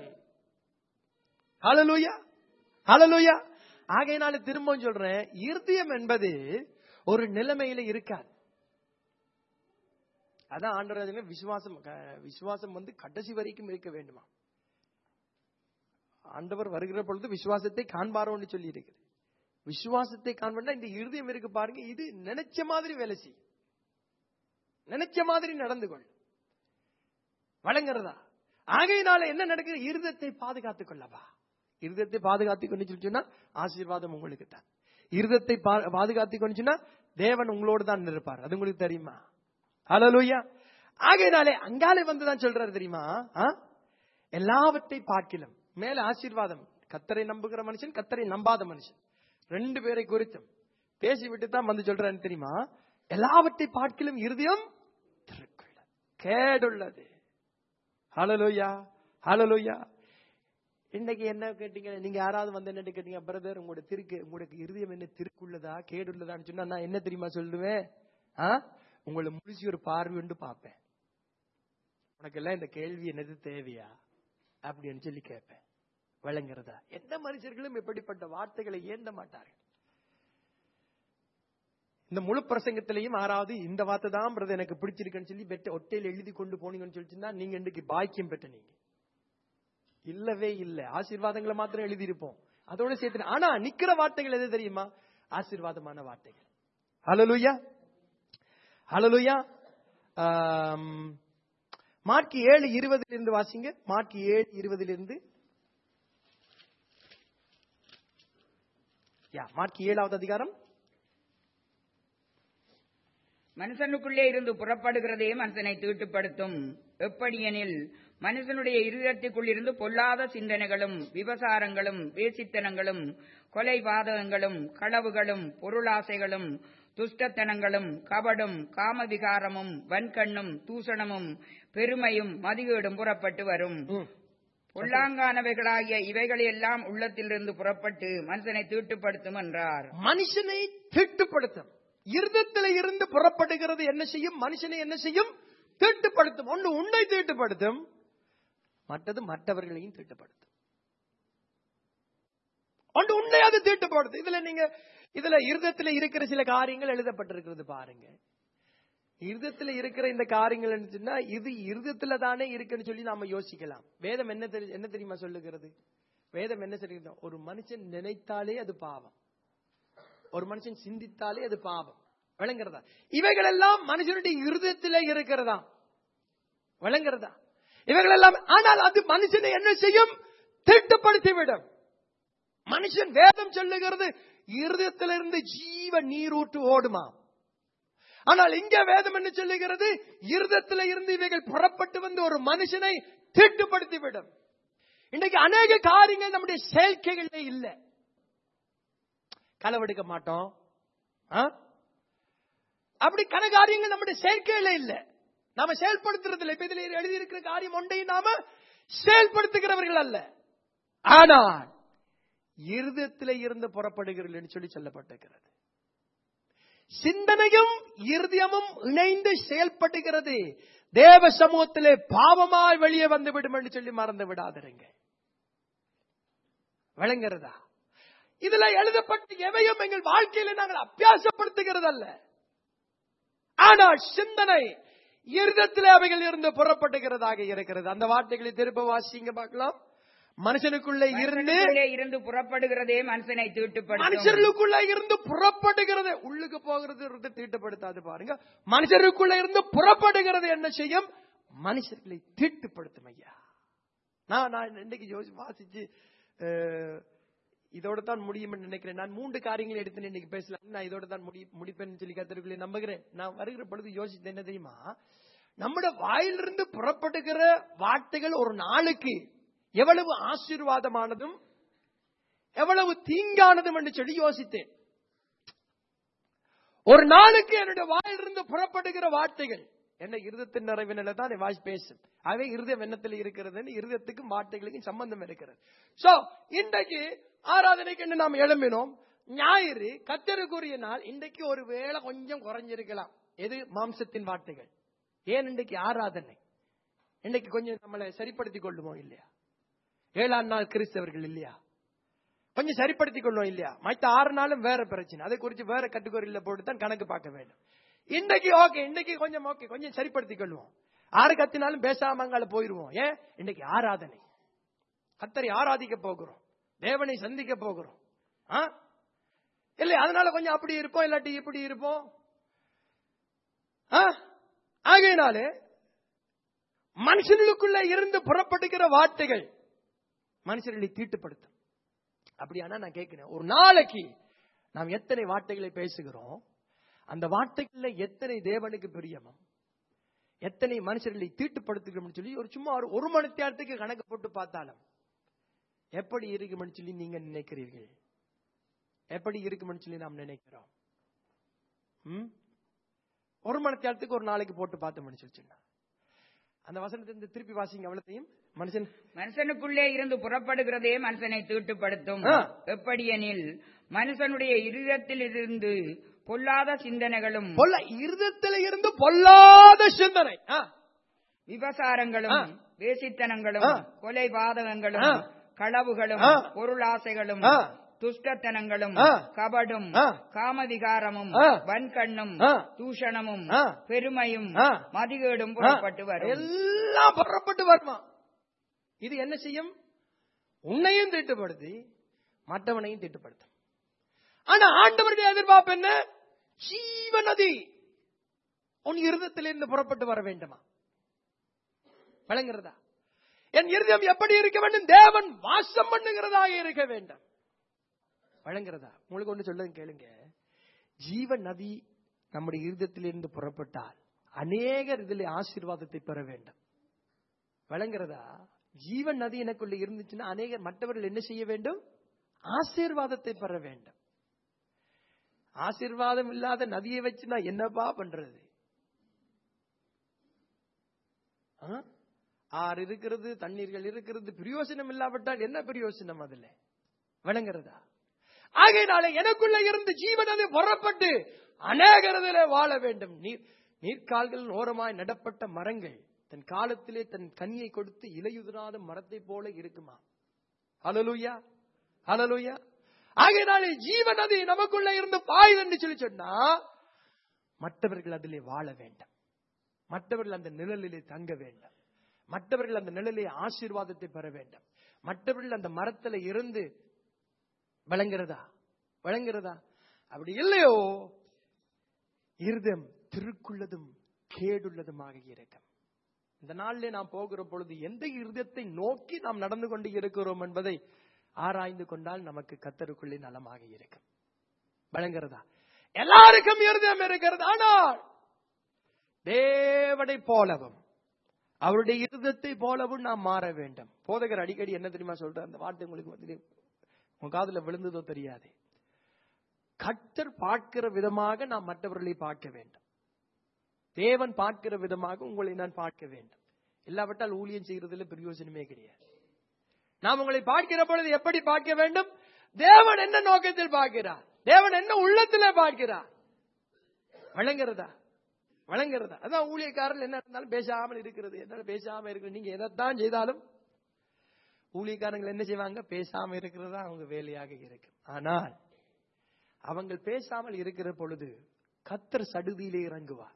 ஹalleluya ஹalleluya ஆகையினால திரும்பவும் சொல்றேன் இருதயம் என்பது ஒரு நிலைமையில இருக்காது அதான் ஆண்டவர் விசுவாசம் க- விசுவாசம் வந்து கடைசி வரைக்கும் இருக்க வேண்டுமா ஆண்டவர் வருகிற பொழுது விசுவாசத்தை காண்பாரோன்னு சொல்லி இருக்குது விசுவாசத்தை காண்பா இந்த இருதயம் இருக்கு பாருங்க இது நினைச்ச மாதிரி வேலை செய்யும் நினைச்ச மாதிரி நடந்து கொள் வழங்குறதா ஆகையினால என்ன நடக்குது இருதத்தை பாதுகாத்துக் கொள்ளவா இருதத்தை பாதுகாத்துக் கொண்டு சொல்லி சொன்னா ஆசீர்வாதம் உங்களுக்கு தான் இருதத்தை பாதுகாத்துக் கொண்டு சொன்னா தேவன் உங்களோடு தான் இருப்பார் அது உங்களுக்கு தெரியுமா ஹalleluya ஆகையினாலே அங்காலே வந்து தான் சொல்றாரு தெரியுமா ஆ? எல்லாவற்றை பார்க்கிலும் மேல ஆசீர்வாதம் கத்தரை நம்புகிற மனுஷன் கத்தரை நம்பாத மனுஷன் ரெண்டு பேரை குறித்தும் பேசிவிட்டு தான் வந்து சொல்றாரு தெரியுமா எல்லாவற்றை பார்க்கிலும் இருதயம் திருக்குள்ள கேடுள்ளது ஹalleluya ஹalleluya இன்னைக்கு என்ன கேட்டீங்க நீங்க யாராவது வந்து என்ன கேட்டீங்க பிரதர் உங்களோட திருக்கு உங்களுக்கு இருதயம் என்ன திருக்குள்ளதா கேடுள்ளதான்னு சொன்னா நான் என்ன தெரியுமா சொல்லுவேன் ஆ? உங்களை முடிச்சு ஒரு பார்வையுண்டு பார்ப்பேன் உனக்கெல்லாம் இந்த கேள்வி என்னது தேவையா அப்படின்னு சொல்லி கேட்பேன் விளங்குறதா எந்த மனுஷர்களும் இப்படிப்பட்ட வார்த்தைகளை ஏந்த மாட்டார்கள் இந்த முழு பிரசங்கத்திலையும் ஆறாவது இந்த வார்த்தை தான் பிரதர் எனக்கு பிடிச்சிருக்குன்னு சொல்லி பெட்ட ஒட்டையில் எழுதி கொண்டு போனீங்கன்னு சொல்லிச்சுன்னா நீங்க இன்னைக்கு பாக்கியம் பெற்ற நீங்க இல்லவே இல்ல ஆசீர்வாதங்களை மாத்திரம் எழுதியிருப்போம் அதோட சேர்த்து ஆனா நிக்கிற வார்த்தைகள் எது தெரியுமா ஆசீர்வாதமான வார்த்தைகள் ஹalleluya ஹalleluya ஆம், மார்க் ஏழு இருபதுல இருந்து வாசிங்க மார்க் ஏழு இருபதுல இருந்து யா மார்க் ஏழாவது அதிகாரம் மனுஷனுக்குள்ளே இருந்து புறப்படுகிறதே மனுஷனை தீட்டுப்படுத்தும் எப்படியெனில் மனுஷனுடைய இருதயத்துக்குள் இருந்து பொல்லாத சிந்தனைகளும் விபசாரங்களும் வேசித்தனங்களும் கொலை பாதகங்களும் களவுகளும் பொருளாசைகளும் துஷ்டத்தனங்களும் கபடும் காமவிகாரமும் வன்கண்ணும் தூஷணமும் பெருமையும் மதிகேடும் புறப்பட்டு வரும் ம். பொல்லாங்கானவைகளாகிய இவைகளெல்லாம் உள்ளத்திலிருந்து புறப்பட்டு மனுஷனை தீட்டுப்படுத்தும் என்றார் மனுஷனை தீட்டுப்படுத்தும் இருதத்தில் இருந்து புறப்படுகிறது என்ன செய்யும் மனுஷனை என்ன செய்யும் தீட்டுப்படுத்தும் ஒன்று உன்னை தீட்டுப்படுத்தும் மற்றது மற்றவர்களையும் தீட்டுப்படுத்தும் ஒன்று உன்னை அது தீட்டுப்படுது இதுல நீங்க இதுல இருதத்துல இருக்கிற சில காரியங்கள் எழுதப்பட்டிருக்கிறது பாருங்க இருதத்துல இருக்கிற இந்த காரியங்கள் இருந்துச்சுன்னா இது இருதத்துல தானே இருக்குன்னு சொல்லி நாம யோசிக்கலாம் வேதம் என்ன தெரி- என்ன தெரியுமா சொல்லுகிறது வேதம் என்ன சொல்லுகிறது ஒரு மனுஷன் நினைத்தாலே அது பாவம் ஒரு மனுஷன் சிந்தித்தாலே அது பாவம் விளங்குறதா இவைகள் எல்லாம் மனுஷனுடைய இருதயத்திலே இருக்கிறதா விளங்குறதா இவைகள் எல்லாம் ஆனால் அது மனுஷனை என்ன செய்யும் திட்டப்படுத்திவிடும் மனுஷன் வேதம் சொல்லுகிறது இருதயத்திலிருந்து ஜீவ நீரூற்று ஓடுமா ஆனால் இங்க வேதம் என்ன சொல்லுகிறது இருதயத்தில இருந்து இவைகள் புறப்பட்டு வந்து ஒரு மனுஷனை திட்டுப்படுத்திவிடும் இன்னைக்கு அநேக காரியங்கள் நம்முடைய செயற்கைகளே இல்லை களவெடுக்க மாட்டோம் ஆ? அப்படி கன காரியங்கள் நம்முடைய செயற்கையில இல்ல நாம செயல்படுத்துறது இல்லை இப்ப இதுல எழுதி இருக்கிற காரியம் ஒன்றையும் நாம செயல்படுத்துகிறவர்கள் அல்ல ஆனால் இருதயத்திலே இருந்து புறப்படுகிறீர்கள் என்று சொல்லி சொல்லப்பட்டிருக்கிறது சிந்தனையும் இருதயமும் இணைந்து செயல்படுகிறது தேவ சமூகத்திலே பாவமாய் வெளியே வந்து விடும் என்று சொல்லி மறந்து விடாதிருங்க விளங்குறதா இதுல எழுதப்பட்ட எவையும் எங்கள் வாழ்க்கையில நாங்கள் அபியாசப்படுத்துகிறது அல்ல ஆனால் சிந்தனை இருதத்திலே அவைகள் இருந்து புறப்படுகிறதாக இருக்கிறது அந்த வார்த்தைகளை திரும்ப வாசிங்க பார்க்கலாம் மனுஷனுக்குள்ளே இருந்து மனுஷனுக்குள்ளே இருந்து புறப்படுகிறதே மனுஷனை தீட்டுப்படுத்தும் மனுஷர்களுக்குள்ள இருந்து புறப்படுகிறது உள்ளுக்கு போகிறது இருந்து தீட்டுப்படுத்தாது பாருங்க மனுஷருக்குள்ள இருந்து புறப்படுகிறது என்ன செய்யும் மனுஷர்களை தீட்டுப்படுத்தும் ஐயா நான் நான் இன்னைக்கு யோசி வாசிச்சு அஹ், இதோட தான் முடியும் நினைக்கிறேன் நான் மூன்று காரியங்களை எடுத்து இன்னைக்கு பேசலாம் நான் இதோட தான் முடி முடிப்பேன்னு சொல்லி கத்திரக்குள்ளே நம்புகிறேன் நான் வருகிற பொழுது யோசித்தேன் என்ன தெரியுமா நம்முடைய வாயிலிருந்து புறப்படுகிற வார்த்தைகள் ஒரு நாளுக்கு எவ்வளவு ஆசீர்வாதமானதும் எவ்வளவு தீங்கானதும் என்று சொல்லி யோசித்தேன் ஒரு நாளுக்கு என்னுடைய வாயிலிருந்து புறப்படுகிற வார்த்தைகள் என்ன இருதத்தின் நிறைவினில தான் என் வாய் பேசும் அவை இருதய வெண்ணத்தில் இருக்கிறது இருதயத்துக்கும் வார்த்தைகளுக்கும் சம்பந்தம் இருக்கிறது சோ இன்றைக்கு ஆராதனைக்கு என்று நாம் எழும்பினோம் ஞாயிறு கத்தருக்குரிய நாள் இன்றைக்கு ஒரு வேளை கொஞ்சம் குறைஞ்சிருக்கலாம் எது மாம்சத்தின் வார்த்தைகள் ஏன் இன்றைக்கு ஆராதனை இன்னைக்கு கொஞ்சம் நம்மளை சரிப்படுத்திக் கொள்ளுவோம் இல்லையா ஏழாம் நாள் கிறிஸ்தவர்கள் இல்லையா கொஞ்சம் சரிப்படுத்திக் கொள்ளும் இல்லையா மற்ற ஆறு நாளும் வேற பிரச்சனை அதை குறித்து வேற கட்டுக்கோரியில போட்டு தான் கணக்கு பார்க்க வேண்டும் இன்னைக்கு ஓகே இன்னைக்கு கொஞ்சம் ஓகே கொஞ்சம் சரிப்படுத்திக் கொள்வோம் ஆறு கத்தினாலும் பேசாம அங்கால போயிருவோம் ஏன் இன்னைக்கு ஆராதனை கத்தரை ஆராதிக்க போகிறோம் தேவனை சந்திக்க போகிறோம் ஆ? இல்லை அதனால கொஞ்சம் அப்படி இருப்போம் இல்லாட்டி இப்படி இருப்போம் ஆ? ஆகையினாலே மனுஷனுக்குள்ள இருந்து புறப்படுகிற வார்த்தைகள் மனுஷர்களை தீட்டுப்படுத்தும் அப்படியானா நான் கேட்கிறேன் ஒரு நாளைக்கு நாம் எத்தனை வார்த்தைகளை பேசுகிறோம் அந்த வார்த்தைகள்ல எத்தனை தேவனுக்கு பிரியமும் எத்தனை மனுஷர்களை தீட்டுப்படுத்துகிறோம்னு சொல்லி ஒரு சும்மா ஒரு ஒரு மணி நேரத்துக்கு கணக்கு போட்டு பார்த்தாலும் எப்படி இருக்கும்னு சொல்லி நீங்க நினைக்கிறீர்கள் எப்படி இருக்கும்னு சொல்லி நாம் நினைக்கிறோம் ம்? ஒரு மணி நேரத்துக்கு ஒரு நாளைக்கு போட்டு பார்த்தோம்னு சொல்லி சொன்னா அந்த வசனத்தை இந்த திருப்பி வாசிங்க அவ்வளத்தையும் மனுஷன் மனுஷனுக்குள்ளே இருந்து புறப்படுகிறதே மனுஷனை தீட்டுப்படுத்தும் ஆ. எப்படியெனில் மனுஷனுடைய இருதயத்தில் இருந்து பொல்லாத சிந்தனைகளும் பொல்ல இருதத்துல இருந்து பொல்லாத சிந்தனை ஆ, விபசாரங்களும் ஆ. வேசித்தனங்களும் ஆ. கொலை பாதகங்களும் ஆ. களவுகளும் ஆ. பொருளாசைகளும் ஆ. துஷ்டத்தனங்களும் ஆ. கபடும் ஆ. காமவிகாரமும் ஆ. வன்கண்ணும் ஆ. தூஷணமும் ஆ. பெருமையும் ஆ. மதிகேடும் ஆ, புறப்பட்டு வரும் எல்லாம் புறப்பட்டு வருமா இது என்ன செய்யும் உன்னையும் திட்டுப்படுத்தி மற்றவனையும் திட்டுப்படுத்தும் ஆனா ஆண்டவருடைய எதிர்பார்ப்பு என்ன ஜீவ நதி உன் இருதத்திலிருந்து புறப்பட்டு வர வேண்டுமா விளங்குறதா என் இருதயம் எப்படி இருக்க வேண்டும் தேவன் வாசம் பண்ணுகிறதாக இருக்க வேண்டும் வழங்குறதா உங்களுக்கு ஒண்ணு சொல்லுங்க கேளுங்க ஜீவ நதி நம்முடைய இருதயத்திலிருந்து புறப்பட்டால் அநேகர் இதில் ஆசீர்வாதத்தை பெற வேண்டும் வழங்குறதா ஜீவ நதி எனக்குள்ள இருந்துச்சுன்னா அநேகர் மற்றவர்கள் என்ன செய்ய வேண்டும் ஆசீர்வாதத்தை பெற வேண்டும் ஆசீர்வாதம் இல்லாத நதியை வச்சு நான் என்னப்பா பண்றது ஆ? ஆறு இருக்கிறது தண்ணீர்கள் இருக்கிறது பிரயோசனம் இல்லாவிட்டால் என்ன பிரயோசனம் அதுல விளங்குறதா ஆகையினாலே எனக்குள்ள இருந்து ஜீவனது புறப்பட்டு அநேகரதிலே வாழ வேண்டும் நீர் நீர்க்கால்கள் ஓரமாய் நடப்பட்ட மரங்கள் தன் காலத்திலே தன் கனியை கொடுத்து இலையுதிராத மரத்தை போல இருக்குமா ஹalleluya ஹalleluya ஆகையினாலே ஜீவன் அது நமக்குள்ள இருந்து பாயுது என்று சொல்லி சொன்னா மற்றவர்கள் அதிலே வாழ வேண்டாம் மற்றவர்கள் அந்த நிழலிலே தங்க வேண்டாம் மற்றவர்கள் அந்த நிழலிலே ஆசீர்வாதத்தை பெற வேண்டாம் மற்றவர்கள் அந்த மரத்துல இருந்து விளங்குறதா விளங்குறதா அப்படி இல்லையோ இருதம் திருக்குள்ளதும் கேடுள்ளதுமாக இருக்கும் இந்த நாளிலே நாம் போகிற பொழுது எந்த இருதயத்தை நோக்கி நாம் நடந்து கொண்டு இருக்கிறோம் என்பதை ஆராய்ந்து கொண்டால் நமக்கு கத்தருக்குள்ளே நலமாக இருக்கும் விளங்குறதா எல்லாருக்கும் இருதயம் இருக்கிறது ஆனால் தேவனை போலவும் அவருடைய இருதத்தை போலவும் நாம் மாற வேண்டும் போதகர் அடிக்கடி என்ன தெரியுமா சொல்ற அந்த வார்த்தை உங்களுக்கு வந்து உங்க காதுல விழுந்ததோ தெரியாது கர்த்தர் பார்க்கிற விதமாக நாம் மற்றவர்களை பார்க்க வேண்டும் தேவன் பார்க்கிற விதமாக உங்களை நான் பார்க்க வேண்டும் இல்லாவிட்டால் ஊழியம் செய்யறதுல பிரயோஜனமே கிடையாது நாம் உங்களை பார்க்கிற பொழுது எப்படி பார்க்க வேண்டும் தேவன் என்ன நோக்கத்தில் பார்க்கிறார் தேவன் என்ன உள்ளத்துல பார்க்கிறார் வழங்குறதா வழங்குறதா அதான் ஊழியக்காரர்கள் என்ன இருந்தாலும் பேசாமல் இருக்கிறது என்ன பேசாம இருக்கிறது நீங்க எதைத்தான் செய்தாலும் ஊழியக்காரங்கள் என்ன செய்வாங்க பேசாம இருக்கிறதா அவங்க வேலையாக இருக்கும் ஆனால் அவங்க பேசாமல் இருக்கிற பொழுது கத்தர் சடுதியிலே இறங்குவார்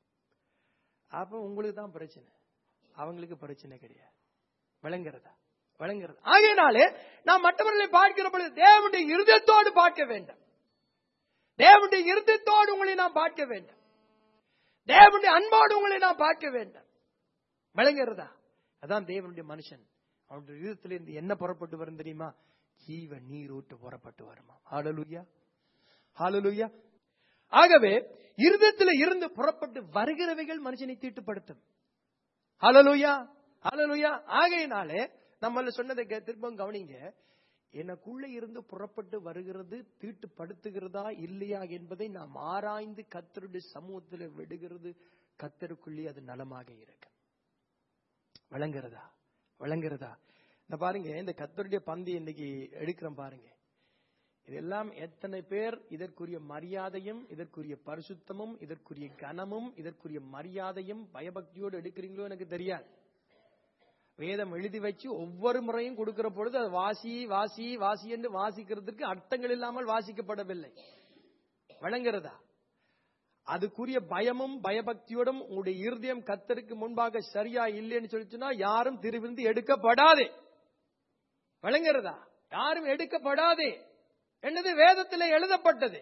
அப்ப உங்களுக்கு தான் பிரச்சனை அவங்களுக்கு பிரச்சனை கிடையாது விளங்குறதா விளங்குறது ஆகையினாலே நாம் மற்றவர்களை பார்க்கிற பொழுது தேவனுடைய இருதயத்தோடு பார்க்க வேண்டும் தேவனுடைய இருதயத்தோடு உங்களை நாம் பார்க்க வேண்டும் தேவனுடைய அன்போடு உங்களை நாம் பார்க்க வேண்டும் விளங்குறதா அதான் தேவனுடைய மனுஷன் அவனுடைய இருதயத்திலிருந்து என்ன புறப்பட்டு வரும் தெரியுமா ஜீவ நீரூட்டு புறப்பட்டு வருமா ஹalleluya ஹalleluya ஆகவே இருதயத்தில் இருந்து புறப்பட்டு வருகிறவைகள் மனுஷனை தீட்டுப்படுத்தும் ஹalleluya ஹalleluya ஆகையினாலே நம்மள சொன்னதை கே- திரும்பவும் கவனிங்க எனக்குள்ள இருந்து புறப்பட்டு வருகிறது தீட்டுப்படுத்துகிறதா இல்லையா என்பதை நாம் ஆராய்ந்து கத்தருடைய சமூகத்தில் விடுகிறது கத்தருக்குள்ளே அது நலமாக இருக்கு விளங்குறதா விளங்குறதா இந்த பாருங்க இந்த கத்தருடைய பந்தி இன்னைக்கு எடுக்கிறோம் பாருங்க இதெல்லாம் எத்தனை பேர் இதற்குரிய மரியாதையும் இதற்குரிய பரிசுத்தமும் இதற்குரிய கனமும் இதற்குரிய மரியாதையும் பயபக்தியோடு எடுக்கிறீங்களோ எனக்கு தெரியாது வேதம் எழுதி வச்சு ஒவ்வொரு முறையும் கொடுக்கிற பொழுது அது வாசி வாசி வாசி என்று வாசிக்கிறதுக்கு அர்த்தங்கள் இல்லாமல் வாசிக்கப்படவில்லை வழங்குறதா அதுக்குரிய பயமும் பயபக்தியோடும் உங்களுடைய இருதயம் கத்தருக்கு முன்பாக சரியா இல்லைன்னு சொல்லிச்சுன்னா யாரும் திருவிருந்து எடுக்கப்படாதே வழங்குறதா யாரும் எடுக்கப்படாதே என்னது வேதத்திலே எழுதப்பட்டது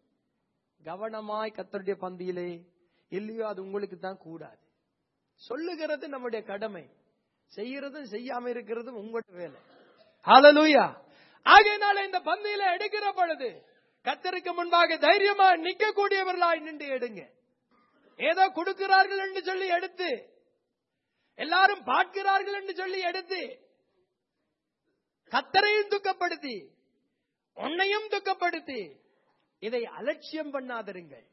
கவனமாய் கத்தருடைய பந்தியிலே இல்லையோ அது உங்களுக்கு தான் கூடாது சொல்லுகிறது நம்முடைய கடமை செய்யறதும் செய்யாம இருக்கிறதும் உங்களோட வேலை ஹalleluya ஆகையினால இந்த பந்தியில எடுக்கிற பொழுது கத்தருக்கு முன்பாக தைரியமா நிக்கக்கூடியவர்களாய் நின்று எடுங்க ஏதோ கொடுக்கிறார்கள் என்று சொல்லி எடுத்து எல்லாரும் பார்க்கிறார்கள் என்று சொல்லி எடுத்து கத்தரையும் துக்கப்படுத்தி உன்னையும் துக்கப்படுத்தி இதை அலட்சியம் பண்ணாதிருங்கள்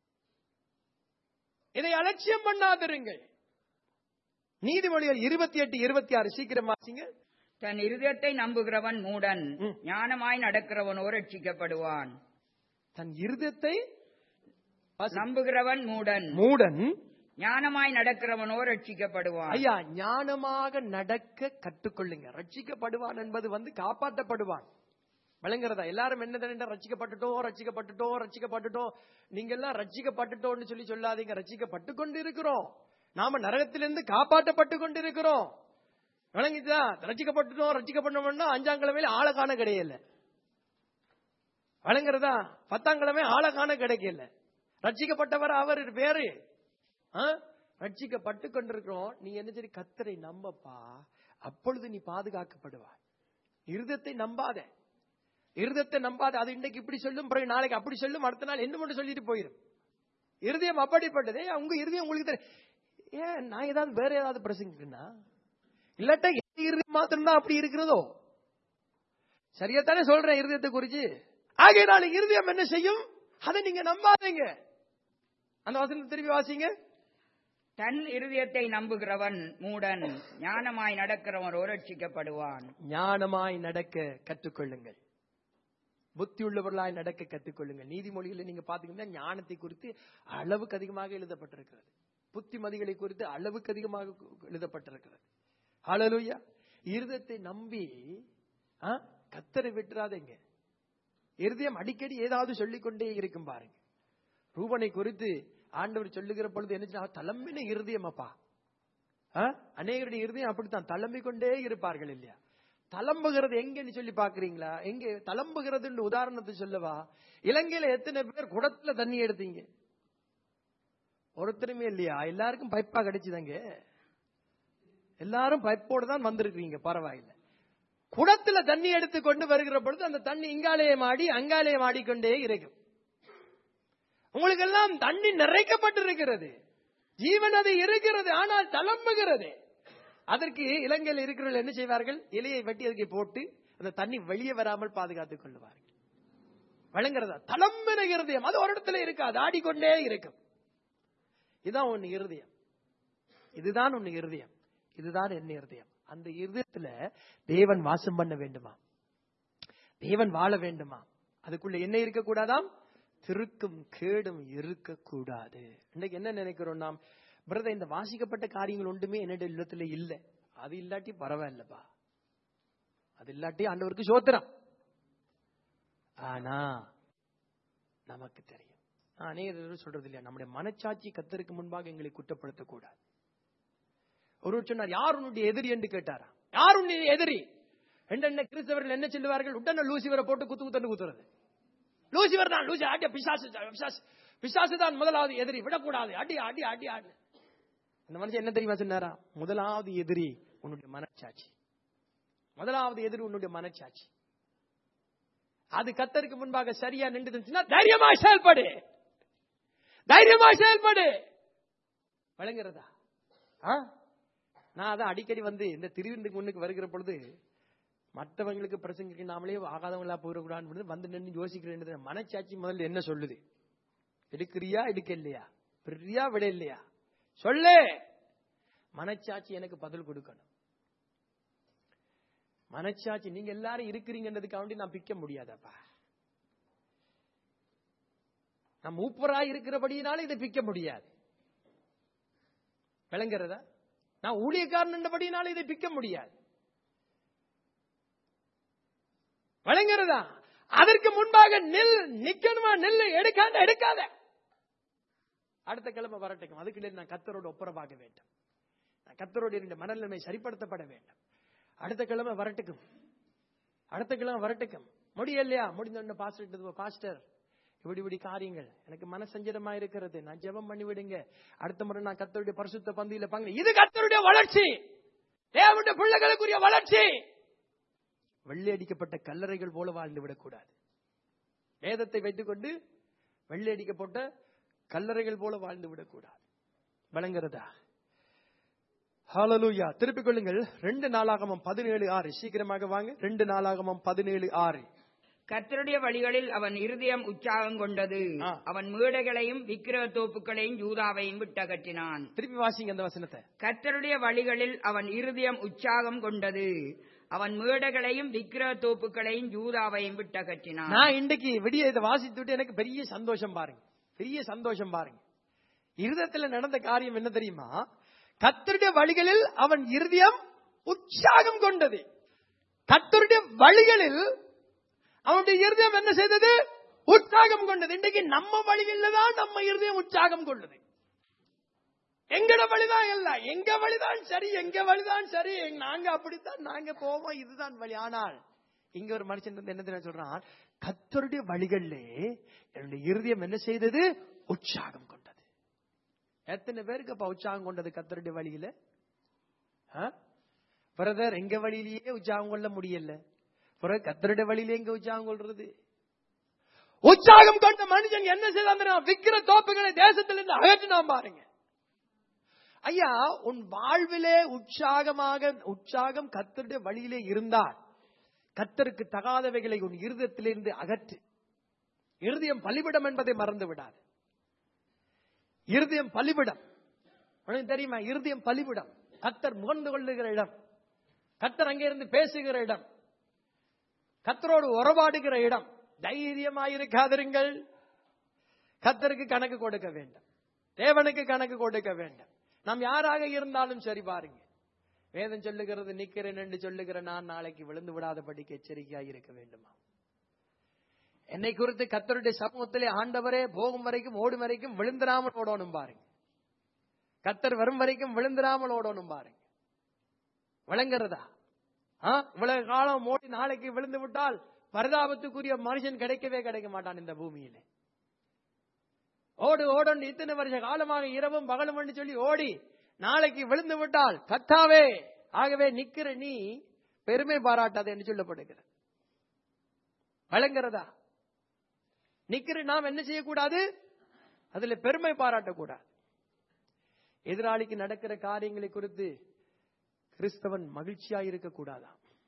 இதை அலட்சியம் பண்ணாதிருங்கள் நீதிமொழிகள் இருபத்தி எட்டு இருபத்தி ஆறு சீக்கிரம் வாசிங்க தன் இருதயத்தை நம்புகிறவன் மூடன் ம். ஞானமாய் நடக்கிறவனோ ரட்சிக்கப்படுவான் தன் இருதயத்தை வாசி. நம்புகிறவன் மூடன் மூடன் ஞானமாய் நடக்கிறவனோ ரட்சிக்கப்படுவான் ஐயா ஞானமாக நடக்க கற்றுக்கொள்ளுங்க ரட்சிக்கப்படுவான் என்பது வந்து காப்பாற்றப்படுவான் விளங்குறதா எல்லாரும் என்ன தானே ரட்சிக்கப்பட்டுட்டோம் ரட்சிக்கப்பட்டுட்டோம் ரட்சிக்கப்பட்டுட்டோம் நீங்க எல்லாம் ரட்சிக்கப்பட்டுட்டோம்னு சொல்லி சொல்லாதீங்க ரட்சிக்கப்பட்டு கொண்டு இருக்கிறோம் நாம நரகத்திலிருந்து காப்பாற்றப்பட்டு கொண்டு இருக்கிறோம் விளங்குதா ரட்சிக்கப்பட்டுட்டோம் ரட்சிக்கப்பட்டோம்னா அஞ்சாம் கிழமையில ஆளை காண கிடையல வழங்குறதா பத்தாம் கிழமை ஆளை காண கிடைக்கல ரட்சிக்கப்பட்டவர் அவர் பேரு ஆ? ரட்சிக்கப்பட்டு கொண்டிருக்கிறோம் நீ என்ன சரி கத்தரை நம்பப்பா அப்பொழுது நீ பாதுகாக்கப்படுவாய் இருதத்தை நம்பாத இருதத்தை நம்பாத அது இன்னைக்கு இப்படி சொல்லும் பிறகு நாளைக்கு அப்படி சொல்லும் அடுத்த நாள் என்ன மட்டும் சொல்லிட்டு போயிரும் இருதயம் அப்படிப்பட்டதே உங்க இருதயம் உங்களுக்கு தெரியும் ஏன் நான் ஏதாவது வேற ஏதாவது பிரசங்கிக்கனா இல்லாட்டா என் இருதயம் மாத்திரம்தான் அப்படி இருக்கிறதோ சரியாத்தானே சொல்றேன் இருதயத்தை குறிச்சு ஆகையினால இருதயம் என்ன செய்யும் அதை நீங்க நம்பாதீங்க அந்த வசனத்தை திருப்பி வாசிங்க தன் இருதயத்தை நம்புகிறவன் மூடன் ஞானமாய் நடக்கிறவனோ ரட்சிக்கப்படுவான் ஞானமாய் நடக்க கற்றுக்கொள்ளுங்கள் புத்தி உள்ளவர்களாய் நடக்க கற்றுக்கொள்ளுங்கள் நீதிமொழிகளில் நீங்க பாத்தீங்கன்னா ஞானத்தை குறித்து அளவுக்கு அதிகமாக எழுதப்பட்டிருக்கிறது புத்திமதிகளை குறித்து அளவுக்கு அதிகமாக எழுதப்பட்டிருக்கிறது ஹalleluya இருதத்தை நம்பி ஆ, கத்தரை விட்டுறாதீங்க இருதயம் அடிக்கடி ஏதாவது சொல்லிக்கொண்டே இருக்கும் பாருங்க ரூபனை குறித்து ஆண்டவர் சொல்லுகிற பொழுது என்ன சொன்னா, தளம்பின இருதயம் அப்பா ஆ? அநேகருடைய இருதயம் அப்படித்தான் தளம்பிக் கொண்டே இருப்பார்கள் இல்லையா தளம்புகிறது எங்கன்னு சொல்லி பாக்குறீங்களா எங்க தளம்புகிறதுன்னு உதாரணத்தை சொல்லவா இலங்கையில எத்தனை பேர் குடத்துல தண்ணி எடுத்தீங்க ஒருத்தருமே இல்லையா எல்லாருக்கும் பைப்பா கிடைச்சுதாங்க எல்லாரும் பைப்போடு தான் வந்திருக்கீங்க பரவாயில்ல குடத்துல தண்ணி எடுத்து கொண்டு வருகிற பொழுது அந்த தண்ணி இங்காலேயே மாடி அங்காலேயே மாடிக்கொண்டே இருக்கும் உங்களுக்கு எல்லாம் தண்ணி நிறைக்கப்பட்டிருக்கிறது ஜீவன் அது இருக்கிறது ஆனால் தளம்புகிறது அதற்கு இலங்கையில் இருக்கிறவர்கள் என்ன செய்வார்கள் இலையை வெட்டி அதுக்கு போட்டு அந்த தண்ணி வெளியே வராமல் பாதுகாத்துக் கொள்வார்கள் வழங்குறதா தளம்பின இருதயம் அது ஒரு இடத்துல இருக்காது ஆடிக்கொண்டே இருக்கும் இதுதான் உன் இருதயம் இதுதான் உன் இருதயம் இதுதான் என் இருதயம் அந்த இருதயத்துல தேவன் வாசம் பண்ண வேண்டுமா தேவன் வாழ வேண்டுமா அதுக்குள்ள என்ன இருக்கக்கூடாதாம் திருக்கும் கேடும் இருக்கக்கூடாது இன்னைக்கு என்ன நினைக்கிறோம் நாம் பிரதர் இந்த வாசிக்கப்பட்ட காரியங்கள் ஒன்றுமே என்னுடைய இல்லத்துல இல்ல அது இல்லாட்டி பரவாயில்லப்பா அது இல்லாட்டி ஆண்டவருக்கு சோத்திரம் ஆனா நமக்கு தெரியும் நான் அநேக தடவை சொல்றது இல்லையா நம்முடைய மனச்சாட்சி கத்தருக்கு முன்பாக எங்களை குற்றப்படுத்தக்கூடாது ஒருவர் சொன்னார் யார் உன்னுடைய எதிரி என்று கேட்டாரா யார் உன்னுடைய எதிரி என்ன கிறிஸ்தவர்கள் என்ன சொல்லுவார்கள் உடனே லூசிவரை போட்டு குத்து குத்துன்னு குத்துறது லூசிவர் தான் லூசி அடி பிசாசு பிசாசு பிசாசு தான் முதலாவது எதிரி விடக்கூடாது அடி அடி அடி அடி அந்த மனுஷன் என்ன தெரியுமா சொன்னாரா முதலாவது எதிரி உன்னுடைய மனச்சாட்சி முதலாவது எதிரி உன்னுடைய மனச்சாட்சி அது கத்தருக்கு முன்பாக சரியா நின்று தைரியமா செயல்படு தைரியமா செயல்படு வழங்குறதா ஆ? நான் அதான் அடிக்கடி வந்து இந்த திருவிருந்துக்கு முன்னுக்கு வருகிற பொழுது மற்றவங்களுக்கு பிரசங்கிக்க நாமளே ஆகாதவங்களா போயிடக்கூடாதுன்னு வந்து நின்று யோசிக்கிறேன் மனச்சாட்சி முதல்ல என்ன சொல்லுது எடுக்கிறியா எடுக்க இல்லையா பிரியா விட இல்லையா சொல்லு மனச்சாட்சி எனக்கு பதில் கொடுக்கணும் மனச்சாட்சி நீங்க எல்லாரும் இருக்கிறீங்கன்றதுக்காண்டி நான் பிக்க முடியாதப்பா நான் மூப்பரா இருக்கிறபடியினால இதை பிக்க முடியாது விளங்குறதா நான் ஊழியக்காரன் இதை பிக்க முடியாது வழங்குறதா அதற்கு முன்பாக நெல் நிக்கணுமா நெல் எடுக்காத எடுக்காத அடுத்த கிழமை வரட்டும் அதுக்கு நான் கத்தரோடு ஒப்புரவாக வேண்டும் நான் கத்தரோடு இருந்த மனநிலைமை சரிப்படுத்தப்பட வேண்டும் அடுத்த கிழமை வரட்டுக்கும் அடுத்த கிழமை வரட்டுக்கும் முடியலையா முடிந்த பாஸ்டர் பாஸ்டர் இப்படி இப்படி காரியங்கள் எனக்கு மனசஞ்சலமா இருக்கிறது நான் ஜெபம் பண்ணி விடுங்க அடுத்த முறை நான் கத்தருடைய பரிசுத்த பந்தியில பங்கு இது கத்தருடைய வளர்ச்சி தேவனுடைய பிள்ளைகளுக்குரிய வளர்ச்சி வெள்ளை அடிக்கப்பட்ட கல்லறைகள் போல வாழ்ந்து விடக்கூடாது வேதத்தை வைத்துக்கொண்டு வெள்ளை அடிக்கப்பட்ட கல்லறைகள் போல வாழ்ந்து விடக்கூடாது வழங்குறதா ஹalleluya திருப்பிக் கொள்ளுங்கள் ரெண்டு நாளாகமம் பதினேழு ஆறு சீக்கிரமாக வாங்க ரெண்டு நாளாகமம் பதினேழு ஆறு கர்த்தருடைய வழிகளில் அவன் இருதயம் உற்சாகம் கொண்டது ஆ. அவன் மேடைகளையும் விக்கிரக தோப்புகளையும் யூதாவையும் விட்டகற்றினான் திருப்பி வாசிங்க அந்த வசனத்தை கர்த்தருடைய வழிகளில் அவன் இருதயம் உற்சாகம் கொண்டது அவன் மேடைகளையும் விக்கிரக தோப்புகளையும் யூதாவையும் விட்டகற்றினான் நான் இன்றைக்கு விடிய இதை வாசித்துட்டு எனக்கு பெரிய சந்தோஷம் பாருங்க பெரிய சந்தோஷம் பாருங்க இருதயத்துல நடந்த காரியம் என்ன தெரியுமா கத்தருடைய வழிகளில் அவன் இருதயம் உற்சாகம் கொண்டது கத்தருடைய வழிகளில் அவனுடைய இருதயம் என்ன செய்தது உற்சாகம் கொண்டது இன்றைக்கு நம்ம வழிகளில் தான் நம்ம இருதயம் உற்சாகம் கொண்டது எங்கட வழிதான் இல்ல எங்க வழிதான் சரி எங்க வழிதான் சரி நாங்க அப்படித்தான் நாங்க போவோம் இதுதான் வழி ஆனால் இங்க ஒரு மனுஷன் வந்து என்ன தெரியுமா சொல்றான் கத்தருடைய வழிகளிலே என்னுடைய இருதயம் என்ன செய்தது உற்சாகம் கொண்டது எத்தனை பேருக்கு அப்ப உற்சாகம் கொண்டது கத்தருடைய வழியில பிரதர் எங்க வழியிலேயே உற்சாகம் கொள்ள முடியல பிறகு கத்தருடைய வழியிலே எங்க உற்சாகம் கொள்றது உற்சாகம் கொண்ட மனுஷன் என்ன செய்தான் தெரியுமா? விக்கிர தோப்புகளை தேசத்திலிருந்து அகற்றினான் பாருங்க ஐயா உன் வாழ்விலே உற்சாகமாக உற்சாகம் கத்தருடைய வழியிலே இருந்தால் கத்தருக்கு தகாதவைகளை உன் இருதயத்திலிருந்து அகற்று இருதயம் பலிபிடம் என்பதை மறந்து விடாது இருதயம் பலிபிடம் உனக்கு தெரியுமா இருதயம் பலிபிடம் கத்தர் முகர்ந்து கொள்ளுகிற இடம் கத்தர் அங்கே இருந்து பேசுகிற இடம் கத்தரோடு உறவாடுகிற இடம் தைரியமாயிருக்காதிருங்கள் கத்தருக்கு கணக்கு கொடுக்க வேண்டும் தேவனுக்கு கணக்கு கொடுக்க வேண்டும் நாம் யாராக இருந்தாலும் சரி பாருங்க வேதம் சொல்லுகிறது நிக்கிறேன் என்று சொல்லுகிற நான் நாளைக்கு விழுந்து விடாதபடிக்கு எச்சரிக்கையாக இருக்க வேண்டுமா என்னை குறித்து கத்தருடைய சமூகத்திலே ஆண்டவரே போகும் வரைக்கும் ஓடும் வரைக்கும் விழுந்திராமல் ஓடணும் பாருங்க கத்தர் வரும் வரைக்கும் விழுந்திராமல் ஓடணும் பாருங்க விளங்குறதா ஆ? இவ்வளவு காலம் ஓடி நாளைக்கு விழுந்து விட்டால் பரிதாபத்துக்குரிய மனுஷன் கிடைக்கவே கிடைக்க மாட்டான் இந்த பூமியிலே ஓடு ஓடு இத்தனை வருஷ காலமாக இரவும் பகலும் என்று சொல்லி ஓடி நாளைக்கு விழுந்து விட்டால் கத்தாவே ஆகவே நிக்கிற நீ பெருமை பாராட்டாத என்று சொல்லப்படுகிறது வழங்குறதா நிக்கிற நாம் என்ன செய்யக்கூடாது அதுல பெருமை பாராட்டக்கூடாது எதிராளிக்கு நடக்கிற காரியங்களை குறித்து கிறிஸ்தவன் மகிழ்ச்சியா இருக்கக்கூடாதா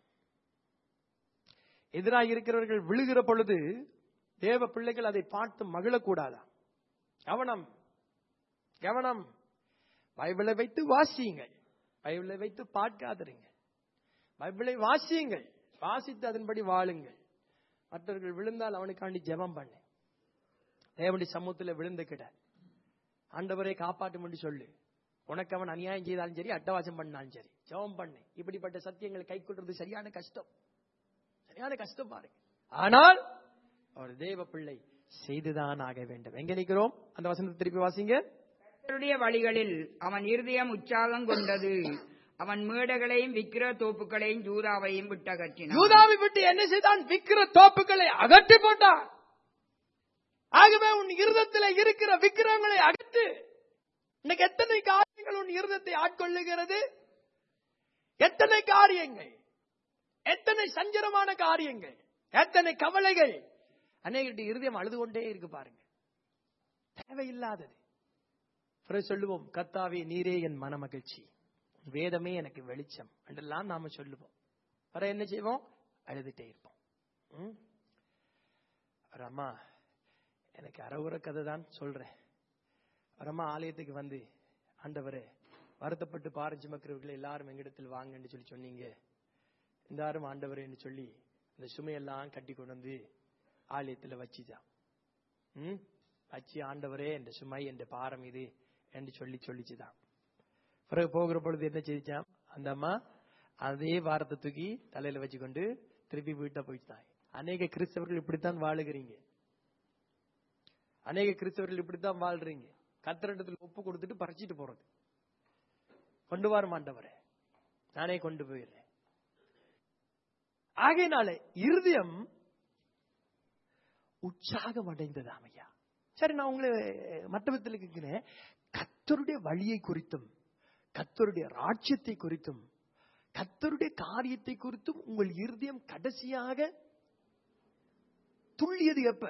எதிராக இருக்கிறவர்கள் விழுகிற பொழுது தேவ பிள்ளைகள் அதை பார்த்து மகிழக்கூடாதா கவனம் கவனம் பைபிளை வைத்து வாசியுங்கள் பைபிளை வைத்து பார்க்காதிருங்க பைபிளை வாசியுங்கள் வாசித்து அதன்படி வாழுங்கள் மற்றவர்கள் விழுந்தால் அவனுக்காண்டி ஜெபம் பண்ணு தேவனுடைய சமூகத்தில் விழுந்து கிட ஆண்டவரை காப்பாற்றும் என்று சொல்லு உனக்கு அவன் அநியாயம் செய்தாலும் சரி அட்டவாசம் பண்ணாலும் சரி ஜெபம் பண்ணு இப்படிப்பட்ட சத்தியங்களை கை கொள்றது சரியான கஷ்டம் சரியான கஷ்டம் பாருங்க ஆனால் அவர் தேவ பிள்ளை செய்துதான் ஆக வேண்டும் எங்க நிக்கிறோம் அந்த வசனத்தை திருப்பி வாசிங்க கர்த்தருடைய வழிகளில் அவன் இருதயம் உற்சாகம் கொண்டது அவன் மேடைகளையும் விக்கிர தோப்புகளையும் ஜூதாவையும் விட்டகற்றினான் யூதாவை விட்டு என்ன செய்தான் விக்கிர தோப்புகளை அகற்றி போட்டான் ஆகவே உன் இருதத்தில் இருக்கிற விக்கிரங்களை அகற்று இன்னைக்கு எத்தனை காரியங்கள் உன் இருதத்தை ஆட்கொள்ளுகிறது எத்தனை காரியங்கள் எத்தனை சஞ்சலமான காரியங்கள் எத்தனை கவலைகள் அநேகருடைய இருதயம் அழுது கொண்டே இருக்கு பாருங்க தேவையில்லாதது பிறகு சொல்லுவோம் கத்தாவே நீரே என் மன மகிழ்ச்சி வேதமே எனக்கு வெளிச்சம் என்றெல்லாம் நாம சொல்லுவோம் பிற என்ன செய்வோம் அழுதுட்டே இருப்போம் ம்? ஒரு அம்மா எனக்கு அறவுற கதை தான் சொல்றேன் ஒரு அம்மா ஆலயத்துக்கு வந்து ஆண்டவரே வருத்தப்பட்டு பாரம் சுமக்கிறவர்கள் எல்லாரும் எங்கிடத்தில் வாங்கன்னு சொல்லி சொன்னீங்க எல்லாரும் ஆண்டவரேன்னு சொல்லி இந்த சுமையெல்லாம் கட்டி கொண்டு வந்து ஆலயத்தில் வச்சுதான் ம் வச்சு ஆண்டவரே என்ற சுமை என்ற பாரம் இது என்று சொல்லி சொல்லிச்சுதான் பிறகு போகிற பொழுது என்ன செய்தான் அந்த அம்மா அதே வாரத்தை தூக்கி தலையில வச்சுக்கொண்டு திருப்பி வீட்டை போயிட்டாங்க அநேக கிறிஸ்தவர்கள் இப்படித்தான் வாழுகிறீங்க அநேக கிறிஸ்தவர்கள் இப்படித்தான் வாழ்றீங்க கத்திரட்டத்தில் ஒப்பு கொடுத்துட்டு பறிச்சிட்டு போறது கொண்டு வர மாட்டவரே நானே கொண்டு போயிடுறேன் ஆகையினால இருதயம் உற்சாகம் அடைந்ததாம் ஐயா சரி நான் உங்களை மற்ற விதத்தில் கேட்கிறேன் கத்தருடைய வழியை குறித்தும் கத்தருடைய ராஜ்யத்தை குறித்தும் கத்தருடைய காரியத்தை குறித்தும் உங்கள் இருதயம் கடைசியாக துள்ளியது எப்ப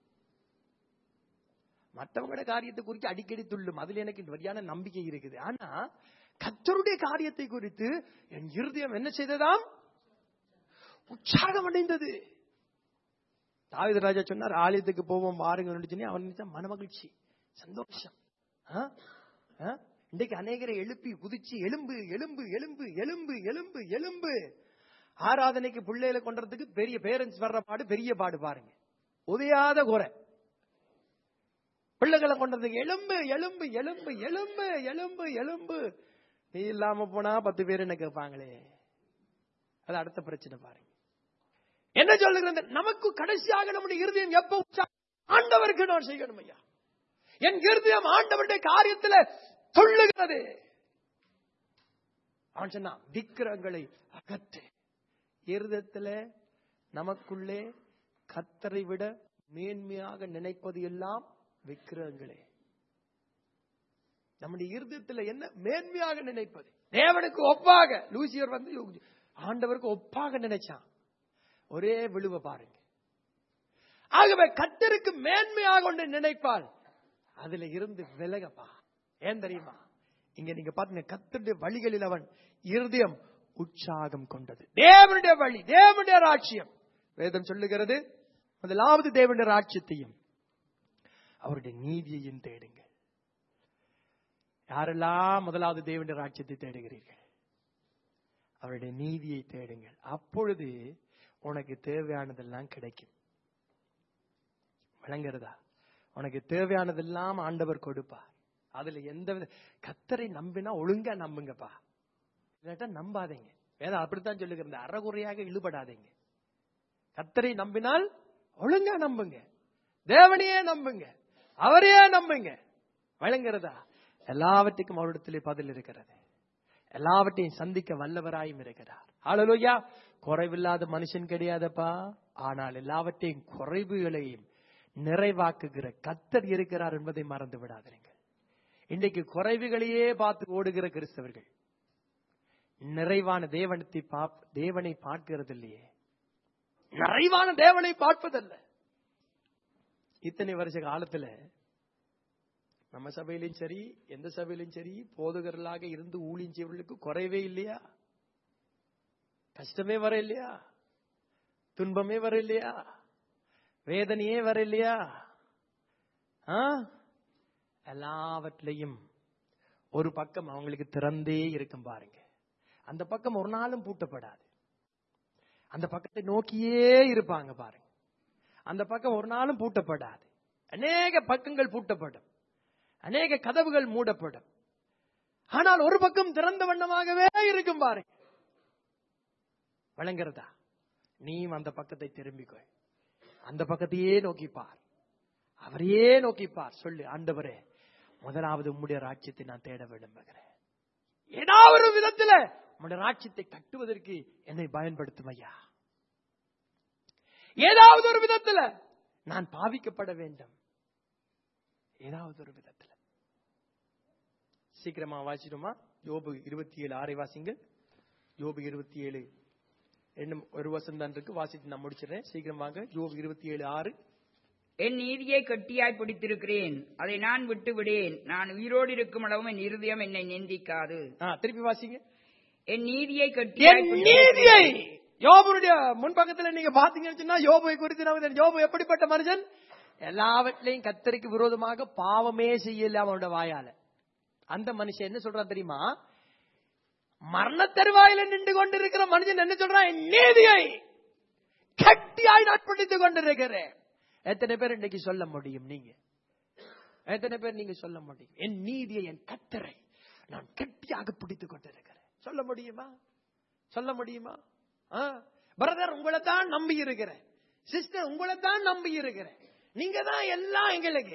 மற்றவங்களோட காரியத்தை குறித்து அடிக்கடி துள்ளும் அதுல எனக்கு சரியான நம்பிக்கை இருக்குது ஆனா கத்தருடைய காரியத்தை குறித்து என் இருதயம் என்ன செய்ததாம் உற்சாகம் அடைந்தது தாவித ராஜா சொன்னார் ஆலயத்துக்கு போவோம் வாருங்கள் சொன்னி அவன் நினைச்சா மனமகிழ்ச்சி சந்தோஷம் ஆ? ஆ? இன்றைக்கு அநேகரை எழுப்பி குதிச்சு எலும்பு எலும்பு எலும்பு எலும்பு எலும்பு எலும்பு ஆராதனைக்கு பிள்ளைகளை கொண்டதுக்கு பெரிய பேரண்ட்ஸ் வர்ற பாடு பெரிய பாடு பாருங்க உதையாத குறை பிள்ளைகளை கொண்டதுக்கு எலும்பு எலும்பு எலும்பு எலும்பு எலும்பு எலும்பு நீ இல்லாம போனா பத்து பேர் என்ன கேட்பாங்களே அது அடுத்த பிரச்சனை பாருங்க என்ன சொல்லுகிறது நமக்கு கடைசியாக நம்முடைய இருதயம் எப்ப உற்சா- ஆண்டவருக்கு நான் செய்யணும் ஐயா என் இருதயம் ஆண்டவருடைய காரியத்துல துள்ளுகிறது அவன் சொன்னான் விக்கிரங்களை அகற்று இருதயத்துல நமக்குள்ளே கத்தரை விட மேன்மையாக நினைப்பது எல்லாம் விக்கிரகங்களே நம்முடைய இருதயத்துல என்ன மேன்மையாக நினைப்பது தேவனுக்கு ஒப்பாக லூசியர் வந்து ஆண்டவருக்கு ஒப்பாக நினைச்சான் ஒரே விழுவ பாருங்க ஆகவே கத்தருக்கு மேன்மையாக ஒன்று நினைப்பால் அதுல இருந்து விலகப்பா ஏன் தெரியுமா இங்க நீங்க பாத்தீங்க கத்தருடைய வழிகளில் அவன் இருதயம் உற்சாகம் கொண்டது தேவனுடைய வழி தேவனுடைய ராட்சியம் வேதம் சொல்லுகிறது முதலாவது தேவனுடைய ராட்சியத்தையும் அவருடைய நீதியையும் தேடுங்கள் யாரெல்லாம் முதலாவது தேவனுடைய ராட்சியத்தை தேடுகிறீர்கள் அவருடைய நீதியை தேடுங்கள் அப்பொழுது உனக்கு தேவையானதெல்லாம் கிடைக்கும் விளங்குறதா உனக்கு தேவையானதெல்லாம் ஆண்டவர் கொடுப்பார் அதுல எந்த வித கத்தரை நம்பினா ஒழுங்கா நம்புங்கப்பா இல்லாட்டா நம்பாதீங்க வேதம் அப்படித்தான் சொல்லுகிறது அறகுறையாக இழுபடாதீங்க கத்தரை நம்பினால் ஒழுங்கா நம்புங்க தேவனையே நம்புங்க அவரையே நம்புங்க வழங்குறதா எல்லாவற்றுக்கும் அவரிடத்திலே பதில் இருக்கிறது எல்லாவற்றையும் சந்திக்க வல்லவராயும் இருக்கிறார் ஹalleluya குறைவில்லாத மனுஷன் கிடையாதப்பா ஆனால் எல்லாவற்றையும் குறைவுகளையும் நிறைவாக்குகிற கத்தர் இருக்கிறார் என்பதை மறந்து விடாதீர்கள் இன்றைக்கு குறைவுகளையே பார்த்து ஓடுகிற கிறிஸ்தவர்கள் நிறைவான தேவனத்தை பாப் தேவனை பார்க்கிறது இல்லையே நிறைவான தேவனை பார்ப்பதல்ல இத்தனை வருஷ காலத்துல நம்ம சபையிலும் சரி எந்த சபையிலும் சரி போதகர்களாக இருந்து ஊழியம் செய்வர்களுக்கு குறைவே இல்லையா கஷ்டமே வர இல்லையா துன்பமே வர இல்லையா வேதனையே வர இல்லையா ஆ? எல்லாவற்றிலையும் ஒரு பக்கம் அவங்களுக்கு திறந்தே இருக்கும் பாருங்க அந்த பக்கம் ஒரு நாளும் பூட்டப்படாது அந்த பக்கத்தை நோக்கியே இருப்பாங்க பாருங்க அந்த பக்கம் ஒரு நாளும் பூட்டப்படாது அநேக பக்கங்கள் பூட்டப்படும் அநேக கதவுகள் மூடப்படும் ஆனால் ஒரு பக்கம் திறந்த வண்ணமாகவே இருக்கும் பாருங்க வழங்குறதா நீயும் அந்த பக்கத்தை திரும்பிக்கோ அந்த பக்கத்தையே நோக்கிப்பார் அவரையே நோக்கிப்பார் சொல்லு ஆண்டவரே முதலாவது உம்முடைய ராஜ்யத்தை நான் தேட விரும்புகிறேன் ஏதாவது ஒரு விதத்துல உம்முடைய ராஜ்யத்தை கட்டுவதற்கு என்னை பயன்படுத்தும் ஐயா ஏதாவது ஒரு விதத்துல நான் பாவிக்கப்பட வேண்டும் ஏதாவது ஒரு விதத்துல சீக்கிரமா வாசிடுமா யோபு இருபத்தி ஏழு ஆறை வாசிங்கள் யோபு இருபத்தி ஏழு இன்னும் ஒரு வருஷம் தான் இருக்கு வாசித்து நான் முடிச்சிடுறேன் சீக்கிரமாக யோபு இருபத்தி ஏழு ஆறு என் நீதியை கட்டியாய் பிடித்திருக்கிறேன் அதை நான் விட்டு விடேன் நான் உயிரோடு இருக்கும் அளவும் என் இருதயம் என்னை நிந்திக்காது ஆ, திருப்பி வாசிங்க என் நீதியை கட்டியாய் என் பிடித்திருக்கிறேன். நீதியை யோபுடைய முன்பக்கத்துல நீங்க பாத்தீங்கன்னு சொன்னா யோபுவை குறித்து நமக்கு யோபு எப்படிப்பட்ட மனுஷன் எல்லாவற்றிலையும் கத்தருக்கு விரோதமாக பாவமே செய்யல அவனோட வாயால அந்த மனுஷன் என்ன சொல்றான் தெரியுமா மரண தருவாயில நின்று கொண்டிருக்கிற மனுஷன் என்ன சொல்றான் என் நீதியை கட்டியாய் நான் பிடித்துக் கொண்டிருக்கிறேன் எத்தனை பேர் இன்னைக்கு சொல்ல முடியும் நீங்க எத்தனை பேர் நீங்க சொல்ல முடியும் என் நீதியை என் கத்தரை நான் கட்டியாக பிடித்துக் கொண்டிருக்கிறேன் சொல்ல முடியுமா சொல்ல முடியுமா பிரதர் உங்களை தான் நம்பி இருக்கிறேன் சிஸ்டர் உங்களை தான் நம்பி இருக்கிறேன் நீங்க தான் எல்லாம் எங்களுக்கு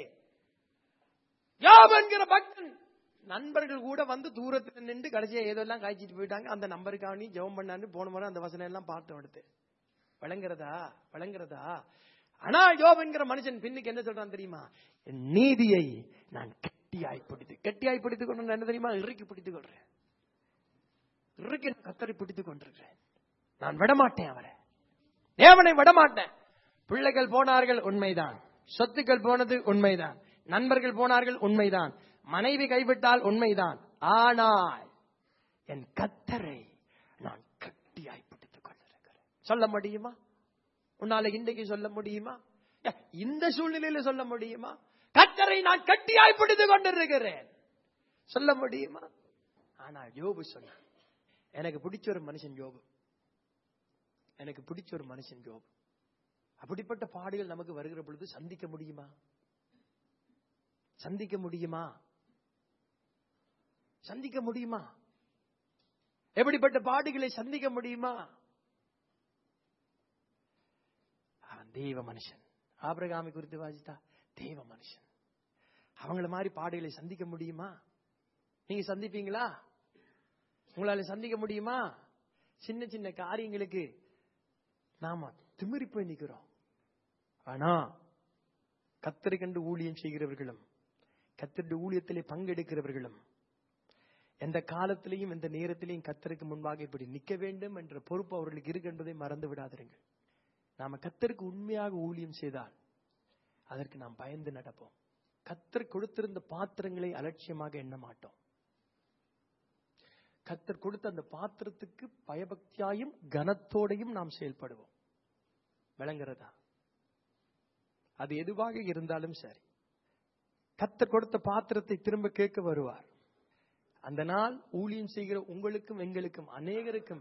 யாப் என்கிற பக்தன் நண்பர்கள் கூட வந்து தூரத்துல நின்று கடைசியா ஏதோ எல்லாம் காய்ச்சிட்டு போயிட்டாங்க அந்த நம்பருக்காண்டி ஜெபம் பண்ணான்னு போன முறை அந்த வசனம் எல்லாம் பார்த்தோம் எடுத்து வழங்குறதா வழங்குறதா ஆனா யோப் என்கிற மனுஷன் பின்னுக்கு என்ன சொல்றான் தெரியுமா என் நீதியை நான் கட்டியாய் பிடித்து கட்டியாய் பிடித்துக் கொண்டு என்ன தெரியுமா இறுக்கி பிடித்துக் கொள்றேன் இறுக்கி நான் கத்தரை பிடித்துக் கொண்டிருக்கிறேன் நான் விடமாட்டேன் அவரை தேவனை விடமாட்டேன் பிள்ளைகள் போனார்கள் உண்மைதான் சொத்துக்கள் போனது உண்மைதான் நண்பர்கள் போனார்கள் உண்மைதான் மனைவி கைவிட்டால் உண்மைதான் ஆனால் என் கத்தரை நான் கட்டியாய் பிடித்துக் கொண்டிருக்கிறேன் சொல்ல முடியுமா உன்னால இன்றைக்கு சொல்ல முடியுமா ஏ, இந்த சூழ்நிலையில சொல்ல முடியுமா கத்தரை நான் கட்டியாய் பிடித்துக் கொண்டிருக்கிறேன் சொல்ல முடியுமா ஆனால் யோபு சொன்னான் எனக்கு பிடிச்ச ஒரு மனுஷன் யோபு எனக்கு பிடிச்ச ஒரு மனுஷன் யோபு அப்படிப்பட்ட பாடுகள் நமக்கு வருகிற பொழுது சந்திக்க முடியுமா சந்திக்க முடியுமா சந்திக்க முடியுமா எப்படிப்பட்ட பாடுகளை சந்திக்க முடியுமா அவன் தெய்வ மனுஷன் ஆபிரகாமை குறித்து வாசித்தா தெய்வ மனுஷன் அவங்கள மாதிரி பாடுகளை சந்திக்க முடியுமா நீங்க சந்திப்பீங்களா உங்களால சந்திக்க முடியுமா சின்ன சின்ன காரியங்களுக்கு நாம திமிரி போய் நிக்கிறோம் ஆனா கத்தரை கண்டு ஊழியம் செய்கிறவர்களும் கத்தருடைய ஊழியத்திலே பங்கெடுக்கிறவர்களும் எந்த காலத்திலையும் எந்த நேரத்திலையும் கத்தருக்கு முன்பாக இப்படி நிக்க வேண்டும் என்ற பொறுப்பு அவர்களுக்கு இருக்கு என்பதை மறந்து விடாதிருங்கள் நாம கத்தருக்கு உண்மையாக ஊழியம் செய்தால் அதற்கு நாம் பயந்து நடப்போம் கத்தர் கொடுத்திருந்த பாத்திரங்களை அலட்சியமாக எண்ண மாட்டோம் கத்தர் கொடுத்த அந்த பாத்திரத்துக்கு பயபக்தியாயும் கனத்தோடையும் நாம் செயல்படுவோம் விளங்குறதா அது எதுவாக இருந்தாலும் சரி கத்தர் கொடுத்த பாத்திரத்தை திரும்ப கேட்க வருவார் அந்த நாள் ஊழியம் செய்கிற உங்களுக்கும் எங்களுக்கும் அநேகருக்கும்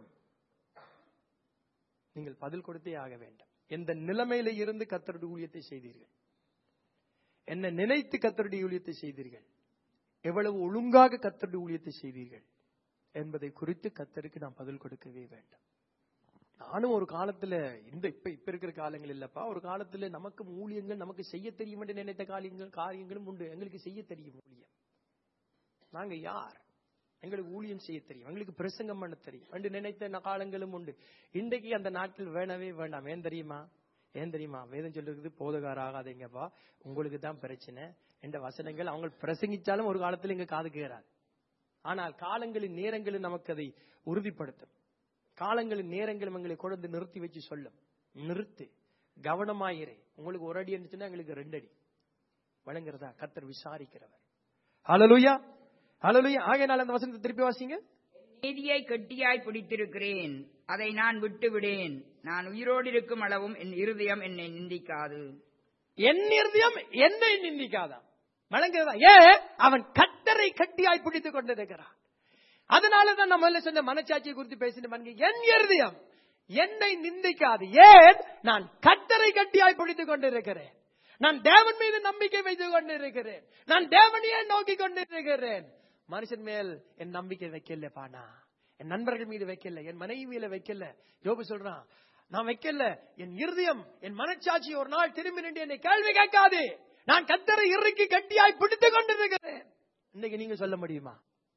நீங்கள் பதில் கொடுத்தே ஆக வேண்டும் எந்த நிலைமையில இருந்து கத்தருடைய ஊழியத்தை செய்தீர்கள் என்ன நினைத்து கத்தருடைய ஊழியத்தை செய்தீர்கள் எவ்வளவு ஒழுங்காக கத்தருடைய ஊழியத்தை செய்தீர்கள் என்பதை குறித்து கத்தருக்கு நாம் பதில் கொடுக்கவே வேண்டும் நானும் ஒரு காலத்துல இந்த இப்ப இப்ப இருக்கிற காலங்கள் இல்லப்பா ஒரு காலத்துல நமக்கு ஊழியங்கள் நமக்கு செய்ய தெரியும் என்று நினைத்த காரியங்கள் காரியங்களும் உண்டு எங்களுக்கு செய்ய தெரியும் ஊழியம் நாங்க யார் எங்களுக்கு ஊழியம் செய்ய தெரியும் எங்களுக்கு பிரசங்கம் பண்ண தெரியும் என்று நினைத்த ந- காலங்களும் உண்டு இன்றைக்கு அந்த நாட்கள் வேணவே வேண்டாம் ஏன் தெரியுமா ஏன் தெரியுமா வேதம் சொல்லிருக்குது போதகார ஆகாதீங்கப்பா உங்களுக்கு தான் பிரச்சனை என்ற வசனங்கள் அவங்க பிரசங்கிச்சாலும் ஒரு காலத்துல இங்க காது கேறாது ஆனால் காலங்களின் நேரங்களும் நமக்கு அதை உறுதிப்படுத்தும் காலங்களின் நேரங்களும் எங்களை கொண்டு நிறுத்தி வச்சு சொல்லும் நிறுத்து கவனமாயிரு உங்களுக்கு ஒரு அடி இருந்துச்சுன்னா எங்களுக்கு ரெண்டு அடி வழங்குறதா கத்தர் விசாரிக்கிறவர் ஹalleluya ஹalleluya ஆகையினால அந்த வசனத்தை திருப்பி வாசிங்க நீதியை கெட்டியாய் பிடித்திருக்கிறேன் அதை நான் விட்டு விடேன் நான் உயிரோடு இருக்கும் அளவும் என் இருதயம் என்னை நிந்திக்காது என் இருதயம் என்னை நிந்திக்காதான் வழங்குறதா ஏ அவன் கத்தரை கட்டியாய் பிடித்துக் கொண்டிருக்கிறான் அதனாலதான் நம்ம முதல்ல சொன்ன மனச்சாட்சியை குறித்து பேசின பாருங்க என் இருதயம் என்னை நிந்திக்காது ஏன் நான் கத்தரை கட்டியாய் பிடித்துக் கொண்டிருக்கிறேன் நான் தேவன் மீது நம்பிக்கை வைத்துக் கொண்டிருக்கிறேன் நான் தேவனையே நோக்கி கொண்டிருக்கிறேன் மனுஷன் மேல் என் நம்பிக்கை வைக்கல பானா என் நண்பர்கள் மீது வைக்கல என் மனைவி மேல வைக்கல யோபு சொல்றான் நான் வைக்கல என் இருதயம் என் மனச்சாட்சி ஒரு நாள் திரும்பி நின்று என்னை கேள்வி கேட்காது நான் கத்தரை இறுக்கி கட்டியாய் பிடித்துக் கொண்டிருக்கிறேன் இன்னைக்கு நீங்க சொல்ல முடியுமா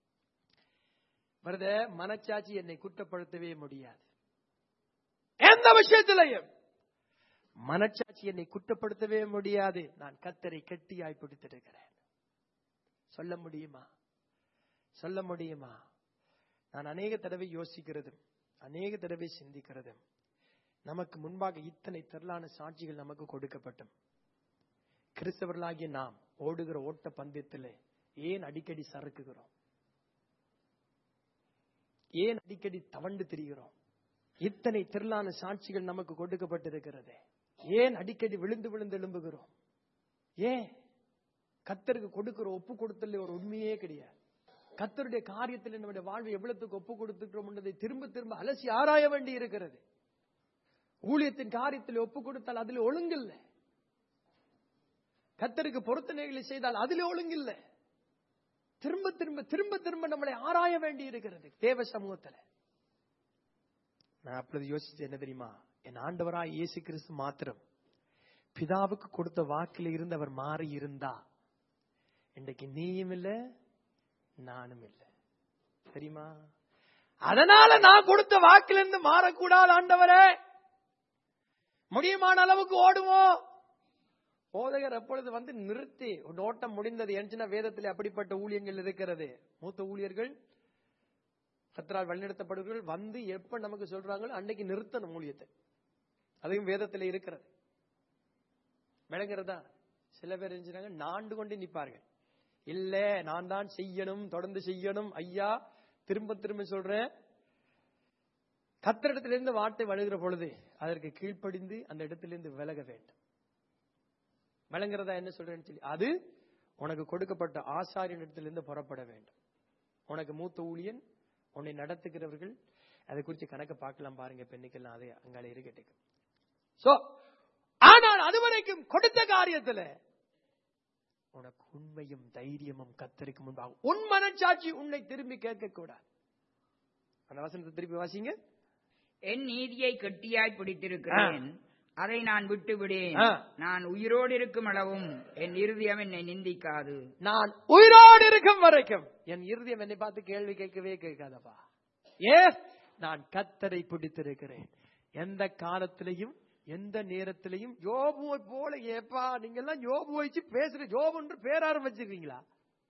வருத மனச்சாட்சி என்னை குற்றப்படுத்தவே முடியாது எந்த விஷயத்திலையும் மனச்சாட்சி என்னை குற்றப்படுத்தவே முடியாது நான் கத்தரை கட்டியாய் பிடித்திருக்கிறேன் சொல்ல முடியுமா சொல்ல முடியுமா நான் அநேக தடவை யோசிக்கிறதும் அநேக தடவை சிந்திக்கிறதும் நமக்கு முன்பாக இத்தனை திரளான சாட்சிகள் நமக்கு கொடுக்கப்பட்டும் கிறிஸ்தவர்களாகிய நாம் ஓடுகிற ஓட்ட பந்தயத்திலே ஏன் அடிக்கடி சறுக்குகிறோம் ஏன் அடிக்கடி தவண்டு திரிகிறோம் இத்தனை திரளான சாட்சிகள் நமக்கு கொடுக்கப்பட்டிருக்கிறது ஏன் அடிக்கடி விழுந்து விழுந்து எழும்புகிறோம் ஏன் கத்தருக்கு கொடுக்கிற ஒப்பு கொடுத்தல ஒரு உண்மையே கிடையாது கத்தருடைய காரியத்தில் நம்முடைய வாழ்வை எவ்வளவுக்கு ஒப்பு கொடுத்துக்கிறோம் என்பதை திரும்ப திரும்ப அலசி ஆராய வேண்டி இருக்கிறது ஊழியத்தின் காரியத்தில் ஒப்பு கொடுத்தால் அதில் ஒழுங்கில்லை கத்தருக்கு பொருத்தனைகளை செய்தால் அதில் ஒழுங்கில்லை திரும்ப திரும்ப திரும்ப திரும்ப நம்மளை ஆராய வேண்டி இருக்கிறது தேவ சமூகத்துல நான் அப்பொழுது யோசிச்சு என்ன தெரியுமா என் ஆண்டவராய் இயேசு கிறிஸ்து மாத்திரம் பிதாவுக்கு கொடுத்த வாக்கில் இருந்து அவர் மாறி இருந்தா இன்றைக்கு நீயும் இல்ல நானும் இல்ல தெரியுமா அதனால நான் கொடுத்த வாக்கிலிருந்து மாறக்கூடாது ஆண்டவரே முடியுமான அளவுக்கு ஓடுவோம் போதகர் எப்பொழுது வந்து நிறுத்தி உன் ஓட்டம் முடிந்தது என்றுனா வேதத்தில் அப்படிப்பட்ட ஊழியங்கள் இருக்கிறது மூத்த ஊழியர்கள் கத்தரால் வழிநடத்தப்படுகிறவர்கள் வந்து எப்ப நமக்கு சொல்றாங்களோ அன்னைக்கு நிறுத்தணும் ஊழியத்தை அதையும் வேதத்தில் இருக்கிறது விளங்குறதா சில பேர் இருந்துச்சாங்க நாண்டு கொண்டு நிற்பார்கள் இல்ல நான் தான் செய்யணும் தொடர்ந்து செய்யணும் ஐயா திரும்ப திரும்ப சொல்றேன் கத்திரிடத்திலிருந்து வார்த்தை வழுகிற பொழுது அதற்கு கீழ்ப்படிந்து அந்த இடத்திலிருந்து விலக வேண்டும் விளங்குறதா என்ன சொல்றேன்னு சொல்லி அது உனக்கு கொடுக்கப்பட்ட ஆசாரியன் இடத்திலிருந்து புறப்பட வேண்டும் உனக்கு மூத்த ஊழியன் உன்னை நடத்துகிறவர்கள் அதை குறித்து கணக்கு பார்க்கலாம் பாருங்க பெண்ணுக்கெல்லாம் அது அங்கால இருக்கட்டுக்கு சோ ஆனால் அதுவரைக்கும் கொடுத்த காரியத்துல உனக்கு உண்மையும் தைரியமும் கத்தருக்கு முன்பாக உன் மனச்சாட்சி உன்னை திரும்பி கேட்க கூடாது அந்த வசனத்தை திருப்பி வாசிங்க என் நீதியை கெட்டியாய் பிடித்திருக்கிறேன் அதை நான் விட்டு விடேன் ஆ. நான் உயிரோடு இருக்கும் அளவும் என் இருதயம் என்னை நிந்திக்காது நான் உயிரோடு இருக்கும் வரைக்கும் என் இருதயம் என்னை பார்த்து கேள்வி கேட்கவே கேட்காதப்பா ஏ நான் கத்தரை பிடித்திருக்கிறேன் எந்த காலத்திலையும் எந்த நேரத்திலையும் யோபுவை போல ஏப்பா நீங்க எல்லாம் யோபு வச்சு பேசுற யோபுன்ற பேர் ஆரம்பிச்சிருக்கீங்களா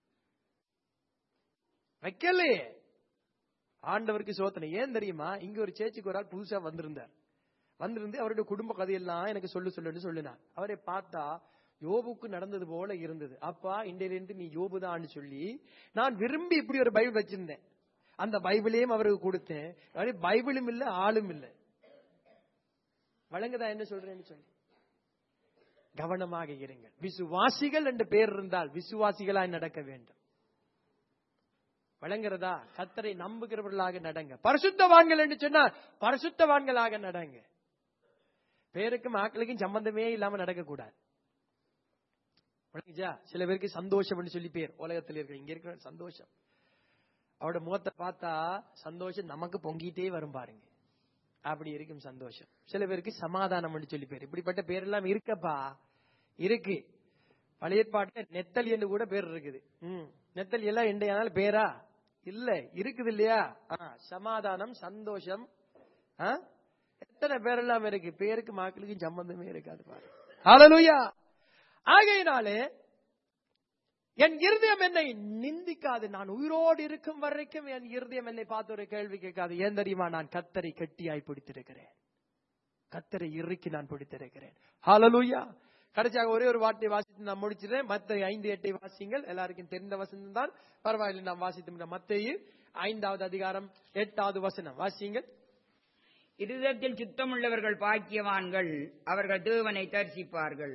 வைக்கலையே ஆண்டவருக்கு சோதனை ஏன் தெரியுமா இங்க ஒரு சேச்சிக்கு ஒரு ஆள் புதுசா வந்திருந்தார் வந்திருந்து அவருடைய குடும்ப கதையெல்லாம் எனக்கு சொல்லு சொல்லுன்னு சொல்லினார் அவரை பார்த்தா யோபுக்கு நடந்தது போல இருந்தது அப்பா இன்றையிலிருந்து நீ யோபுதான்னு சொல்லி நான் விரும்பி இப்படி ஒரு பைபிள் வச்சிருந்தேன் அந்த பைபிளையும் அவருக்கு கொடுத்தேன் அவரு பைபிளும் இல்ல ஆளும் இல்ல வழங்குதா என்ன சொல்றேன்னு சொல்லி கவனமாக இருங்கள் விசுவாசிகள் என்று பேர் இருந்தால் விசுவாசிகளாய் நடக்க வேண்டும் வழங்குறதா கத்தரை நம்புகிறவர்களாக நடங்க பரிசுத்தவான்கள் என்று சொன்னால் பரிசுத்தவான்களாக நடங்க பேருக்கும் ஆக்களுக்கும் சம்பந்தமே இல்லாம நடக்கக்கூடாது விளங்குச்சா சில பேருக்கு சந்தோஷம்னு சொல்லி பேர் உலகத்தில் இருக்கிற இங்க இருக்கிற சந்தோஷம் அவரோட முகத்தை பார்த்தா சந்தோஷம் நமக்கு பொங்கிட்டே வரும் பாருங்க அப்படி இருக்கும் சந்தோஷம் சில பேருக்கு சமாதானம் சொல்லி பேர் இப்படிப்பட்ட பேர் எல்லாம் இருக்கப்பா இருக்கு பழைய ஏற்பாட்டுல நெத்தல் என்று கூட பேர் இருக்குது ம். நெத்தல் எல்லாம் இண்டையானால் பேரா இல்ல இருக்குது இல்லையா ஆ, சமாதானம் சந்தோஷம் ஆ? எத்தனை பேரெல்லாம் இருக்கு பேருக்கு மக்களுக்கு சம்பந்தமே இருக்காது பாரு ஹalleluya ஆகையினாலே என் இருதயம் என்னை நிந்திக்காது நான் உயிரோடு இருக்கும் வரைக்கும் என் இருதயம் என்னை பார்த்து ஒரு கேள்வி கேட்காது ஏன் தெரியுமா நான் கத்தரை கட்டியாய் பிடித்திருக்கிறேன் கத்தரை இறுக்கி நான் பிடித்திருக்கிறேன் ஹalleluya கடைசியாக ஒரே ஒரு வார்த்தையை வாசித்து நான் முடிச்சிடுறேன் மத்த ஐந்து எட்டை வாசிங்கள் எல்லாருக்கும் தெரிந்த வசனம் தான் பரவாயில்லை நாம் வாசித்து மத்தையு ஐந்தாவது அதிகாரம் எட்டாவது வசனம் வாசிங்கள் இருதயத்தில் சுத்தமுள்ளவர்கள் பாக்கியவான்கள் அவர்கள் தேவனை தரிசிப்பார்கள்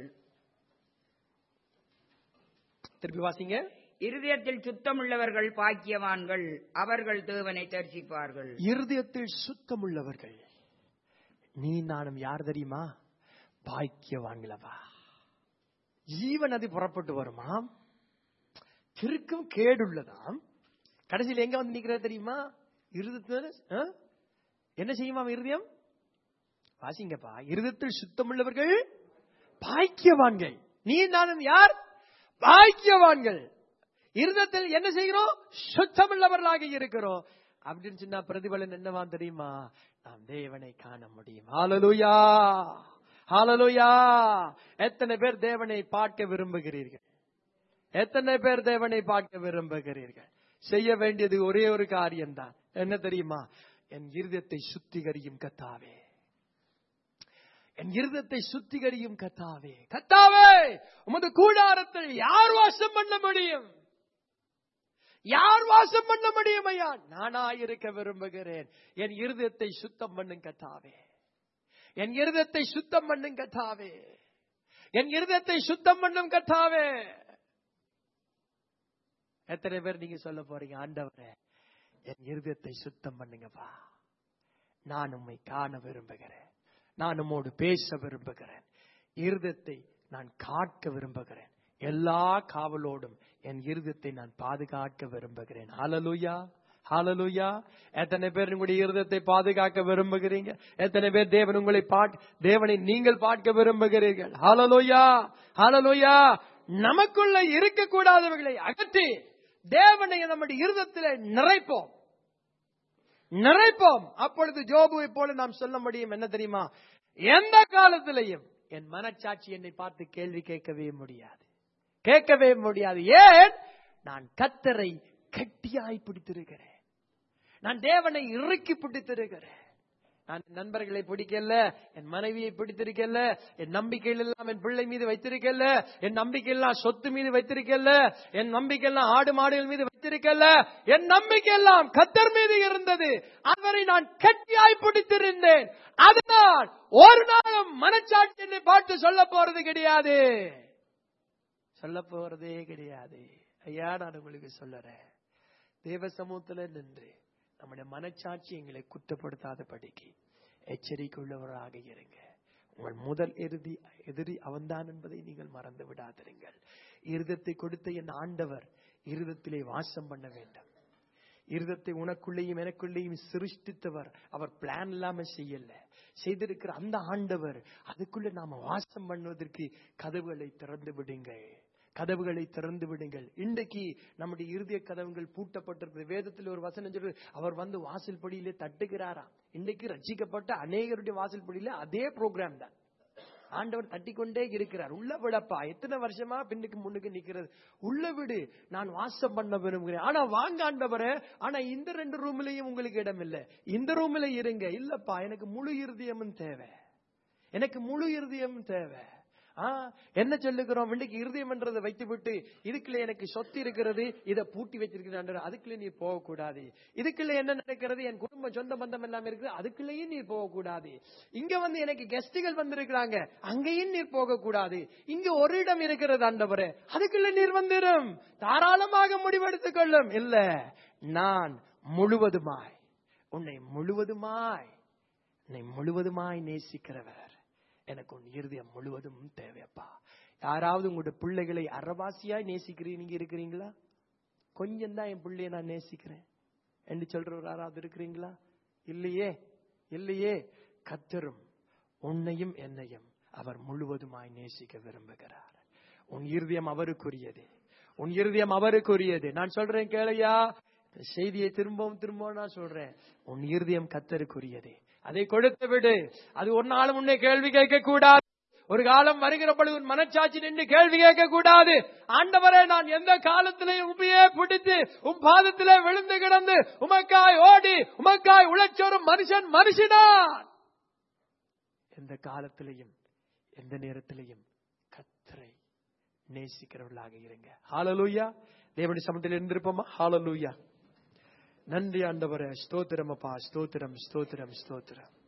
திருப்பி வாசிங்க இருதயத்தில் சுத்தமுள்ளவர்கள் பாக்கியவான்கள் அவர்கள் தேவனை தரிசிப்பார்கள் இருதயத்தில் சுத்தமுள்ளவர்கள் நீ நானும் யார் தெரியுமா பாக்கியவான்களவா ஜீவ நதி புறப்பட்டு வருமாம் கிறுக்கும் கேடுள்ளதாம் கடைசியில் எங்க வந்து நிக்கிறது தெரியுமா இருதயத்துல ஆ? என்ன செய்யுமாம் இருதயம் வாசிங்கப்பா இருதயத்தில் சுத்தமுள்ளவர்கள் பாக்கியவான்கள் நீ நானும் யார் பாக்கியவான்கள் இருதத்தில் என்ன செய்கிறோம் சுத்தமுள்ளவர்களாக இருக்கிறோம் அப்படின்னு சொன்னா பிரதிபலன் என்னவா தெரியுமா நாம் தேவனை காண முடியும் ஹalleluya ஹalleluya எத்தனை பேர் தேவனை பார்க்க விரும்புகிறீர்கள் எத்தனை பேர் தேவனை பார்க்க விரும்புகிறீர்கள் செய்ய வேண்டியது ஒரே ஒரு காரியம்தான் என்ன தெரியுமா என் இருதயத்தை சுத்திகரியும் கத்தாவே என் இருதத்தை சுத்திகரியும் கத்தாவே கத்தாவே உமது கூடாரத்தில் யார் வாசம் பண்ண முடியும் யார் வாசம் பண்ண முடியும் ஐயா நானா இருக்க விரும்புகிறேன் என் இருதயத்தை சுத்தம் பண்ணும் கத்தாவே என் இருதயத்தை சுத்தம் பண்ணும் கத்தாவே என் இருதயத்தை சுத்தம் பண்ணும் கத்தாவே எத்தனை பேர் நீங்க சொல்ல போறீங்க ஆண்டவரே என் இருதயத்தை சுத்தம் பண்ணுங்கப்பா நான் உம்மை காண விரும்புகிறேன் நான் உம்மோடு பேச விரும்புகிறேன் இருதயத்தை நான் காக்க விரும்புகிறேன் எல்லா காவலோடும் என் இருதயத்தை நான் பாதுகாக்க விரும்புகிறேன் ஹalleluya ஹalleluya எத்தனை பேர் உங்களுடைய இருதயத்தை பாதுகாக்க விரும்புகிறீங்க எத்தனை பேர் தேவன் உங்களை பாட் தேவனை நீங்கள் பார்க்க விரும்புகிறீர்கள் ஹalleluya ஹalleluya நமக்குள்ள இருக்கக்கூடாதவர்களை அகற்றி தேவனை நம்முடைய இருதயத்திலே நிறைப்போம் நிறைப்போம் அப்பொழுது ஜோபுவை போல நாம் சொல்ல முடியும் என்ன தெரியுமா எந்த காலத்திலையும் என் மனச்சாட்சி என்னை பார்த்து கேள்வி கேட்கவே முடியாது கேட்கவே முடியாது ஏன் நான் கத்தரை கட்டியாய் பிடித்திருக்கிறேன் நான் தேவனை இறுக்கி பிடித்திருக்கிறேன் நான் என் நண்பர்களை பிடிக்கல என் மனைவியை பிடித்திருக்கல என் நம்பிக்கையில் எல்லாம் என் பிள்ளை மீது வைத்திருக்கல என் நம்பிக்கை எல்லாம் சொத்து மீது வைத்திருக்கல என் நம்பிக்கை எல்லாம் ஆடு மாடுகள் மீது வைத்திருக்கல என் நம்பிக்கை எல்லாம் கத்தர் மீது இருந்தது அவரை நான் கட்டியாய் பிடித்திருந்தேன் அதனால் ஒரு நாளும் மனச்சாட்சி என்னை பார்த்து சொல்ல போறது கிடையாது சொல்ல போறதே கிடையாது ஐயா நான் உங்களுக்கு சொல்லுறேன் தேவ சமூகத்துல நின்று நம்முடைய மனச்சாட்சி எங்களை குற்றப்படுத்தாத படிக்கு எச்சரிக்கை உள்ளவராக இருங்க உங்கள் முதல் எதிரி எதிரி அவன்தான் என்பதை நீங்கள் மறந்து விடாதிருங்கள் இருதத்தை கொடுத்த என் ஆண்டவர் இருதத்திலே வாசம் பண்ண வேண்டும் இருதத்தை உனக்குள்ளேயும் எனக்குள்ளேயும் சிருஷ்டித்தவர் அவர் பிளான் இல்லாம செய்யல செய்திருக்கிற அந்த ஆண்டவர் அதுக்குள்ள நாம வாசம் பண்ணுவதற்கு கதவுகளை திறந்து விடுங்கள் கதவுகளை திறந்து விடுங்கள் இன்றைக்கு நம்முடைய இருதய கதவுகள் பூட்டப்பட்டிருக்கிறது வேதத்தில் ஒரு வசனம் சொல்லு அவர் வந்து வாசல் படியிலே தட்டுகிறாராம் இன்றைக்கு ரட்சிக்கப்பட்ட அநேகருடைய வாசல் படியில அதே ப்ரோக்ராம் தான் ஆண்டவர் தட்டிக்கொண்டே இருக்கிறார் உள்ள விடப்பா எத்தனை வருஷமா பின்னுக்கு முன்னுக்கு நிக்கிறது உள்ள விடு நான் வாசம் பண்ண விரும்புகிறேன் ஆனா வாங்க ஆண்டவரே ஆனா இந்த ரெண்டு ரூம்லயும் உங்களுக்கு இடம் இல்ல இந்த ரூம்ல இருங்க இல்லப்பா எனக்கு முழு இருதயமும் தேவை எனக்கு முழு இருதயமும் தேவை ஆ, என்ன சொல்லுகிறோம் இன்னைக்கு இருதயம்ன்றதை வைத்து விட்டு இதுக்குள்ள எனக்கு சொத்து இருக்கிறது இதை பூட்டி வச்சிருக்கிறான் அதுக்குள்ள நீ போகக்கூடாது இதுக்குள்ள என்ன நடக்கிறது என் குடும்பம் சொந்த பந்தம் எல்லாம் இருக்குது அதுக்குள்ளேயும் நீ போகக்கூடாது இங்க வந்து எனக்கு கெஸ்டுகள் வந்திருக்கிறாங்க அங்கேயும் நீர் போகக்கூடாது இங்க ஒரு இடம் இருக்கிறது ஆண்டவரே அதுக்குள்ள நீர் வந்துடும் தாராளமாக முடிவெடுத்துக் கொள்ளும் இல்ல நான் முழுவதுமாய் உன்னை முழுவதுமாய் உன்னை முழுவதுமாய் நேசிக்கிறவர் எனக்கு உன் இருதயம் முழுவதும் தேவைப்பா யாராவது உங்களுடைய பிள்ளைகளை அறவாசியாய் நேசிக்கிறீங்க இருக்கிறீங்களா கொஞ்சம் தான் என் பிள்ளைய நான் நேசிக்கிறேன் என்று சொல்றவர் யாராவது இருக்கிறீங்களா இல்லையே இல்லையே கத்தரும் உன்னையும் என்னையும் அவர் முழுவதுமாய் நேசிக்க விரும்புகிறார் உன் இருதயம் அவருக்குரியது உன் இருதயம் அவருக்குரியது நான் சொல்றேன் கேளையா இந்த செய்தியை திரும்பவும் திரும்பவும் நான் சொல்றேன் உன் இருதயம் கத்தருக்குரியது அதை கொடுத்து விடு அது ஒரு நாளும் உன்னை கேள்வி கேட்க கூடாது ஒரு காலம் வருகிற பொழுது உன் மனச்சாட்சி நின்று கேள்வி கேட்க கூடாது ஆண்டவரே நான் எந்த காலத்திலையும் உண்மையே பிடித்து உன் பாதத்திலே விழுந்து கிடந்து உமக்காய் ஓடி உமக்காய் உழைச்சோரும் மனுஷன் மனுஷனான் எந்த காலத்திலையும் எந்த நேரத்திலையும் கத்தரை நேசிக்கிறவர்களாக இருங்க ஹாலலூயா தேவனுடைய சமத்தில் இருந்திருப்போமா ஹாலலூயா நன்றி ஆண்டவரே ஸ்தோத்திரம் அப்பா ஸ்தோத்திரம் ஸ்தோத்திரம் ஸ்தோத்திரம்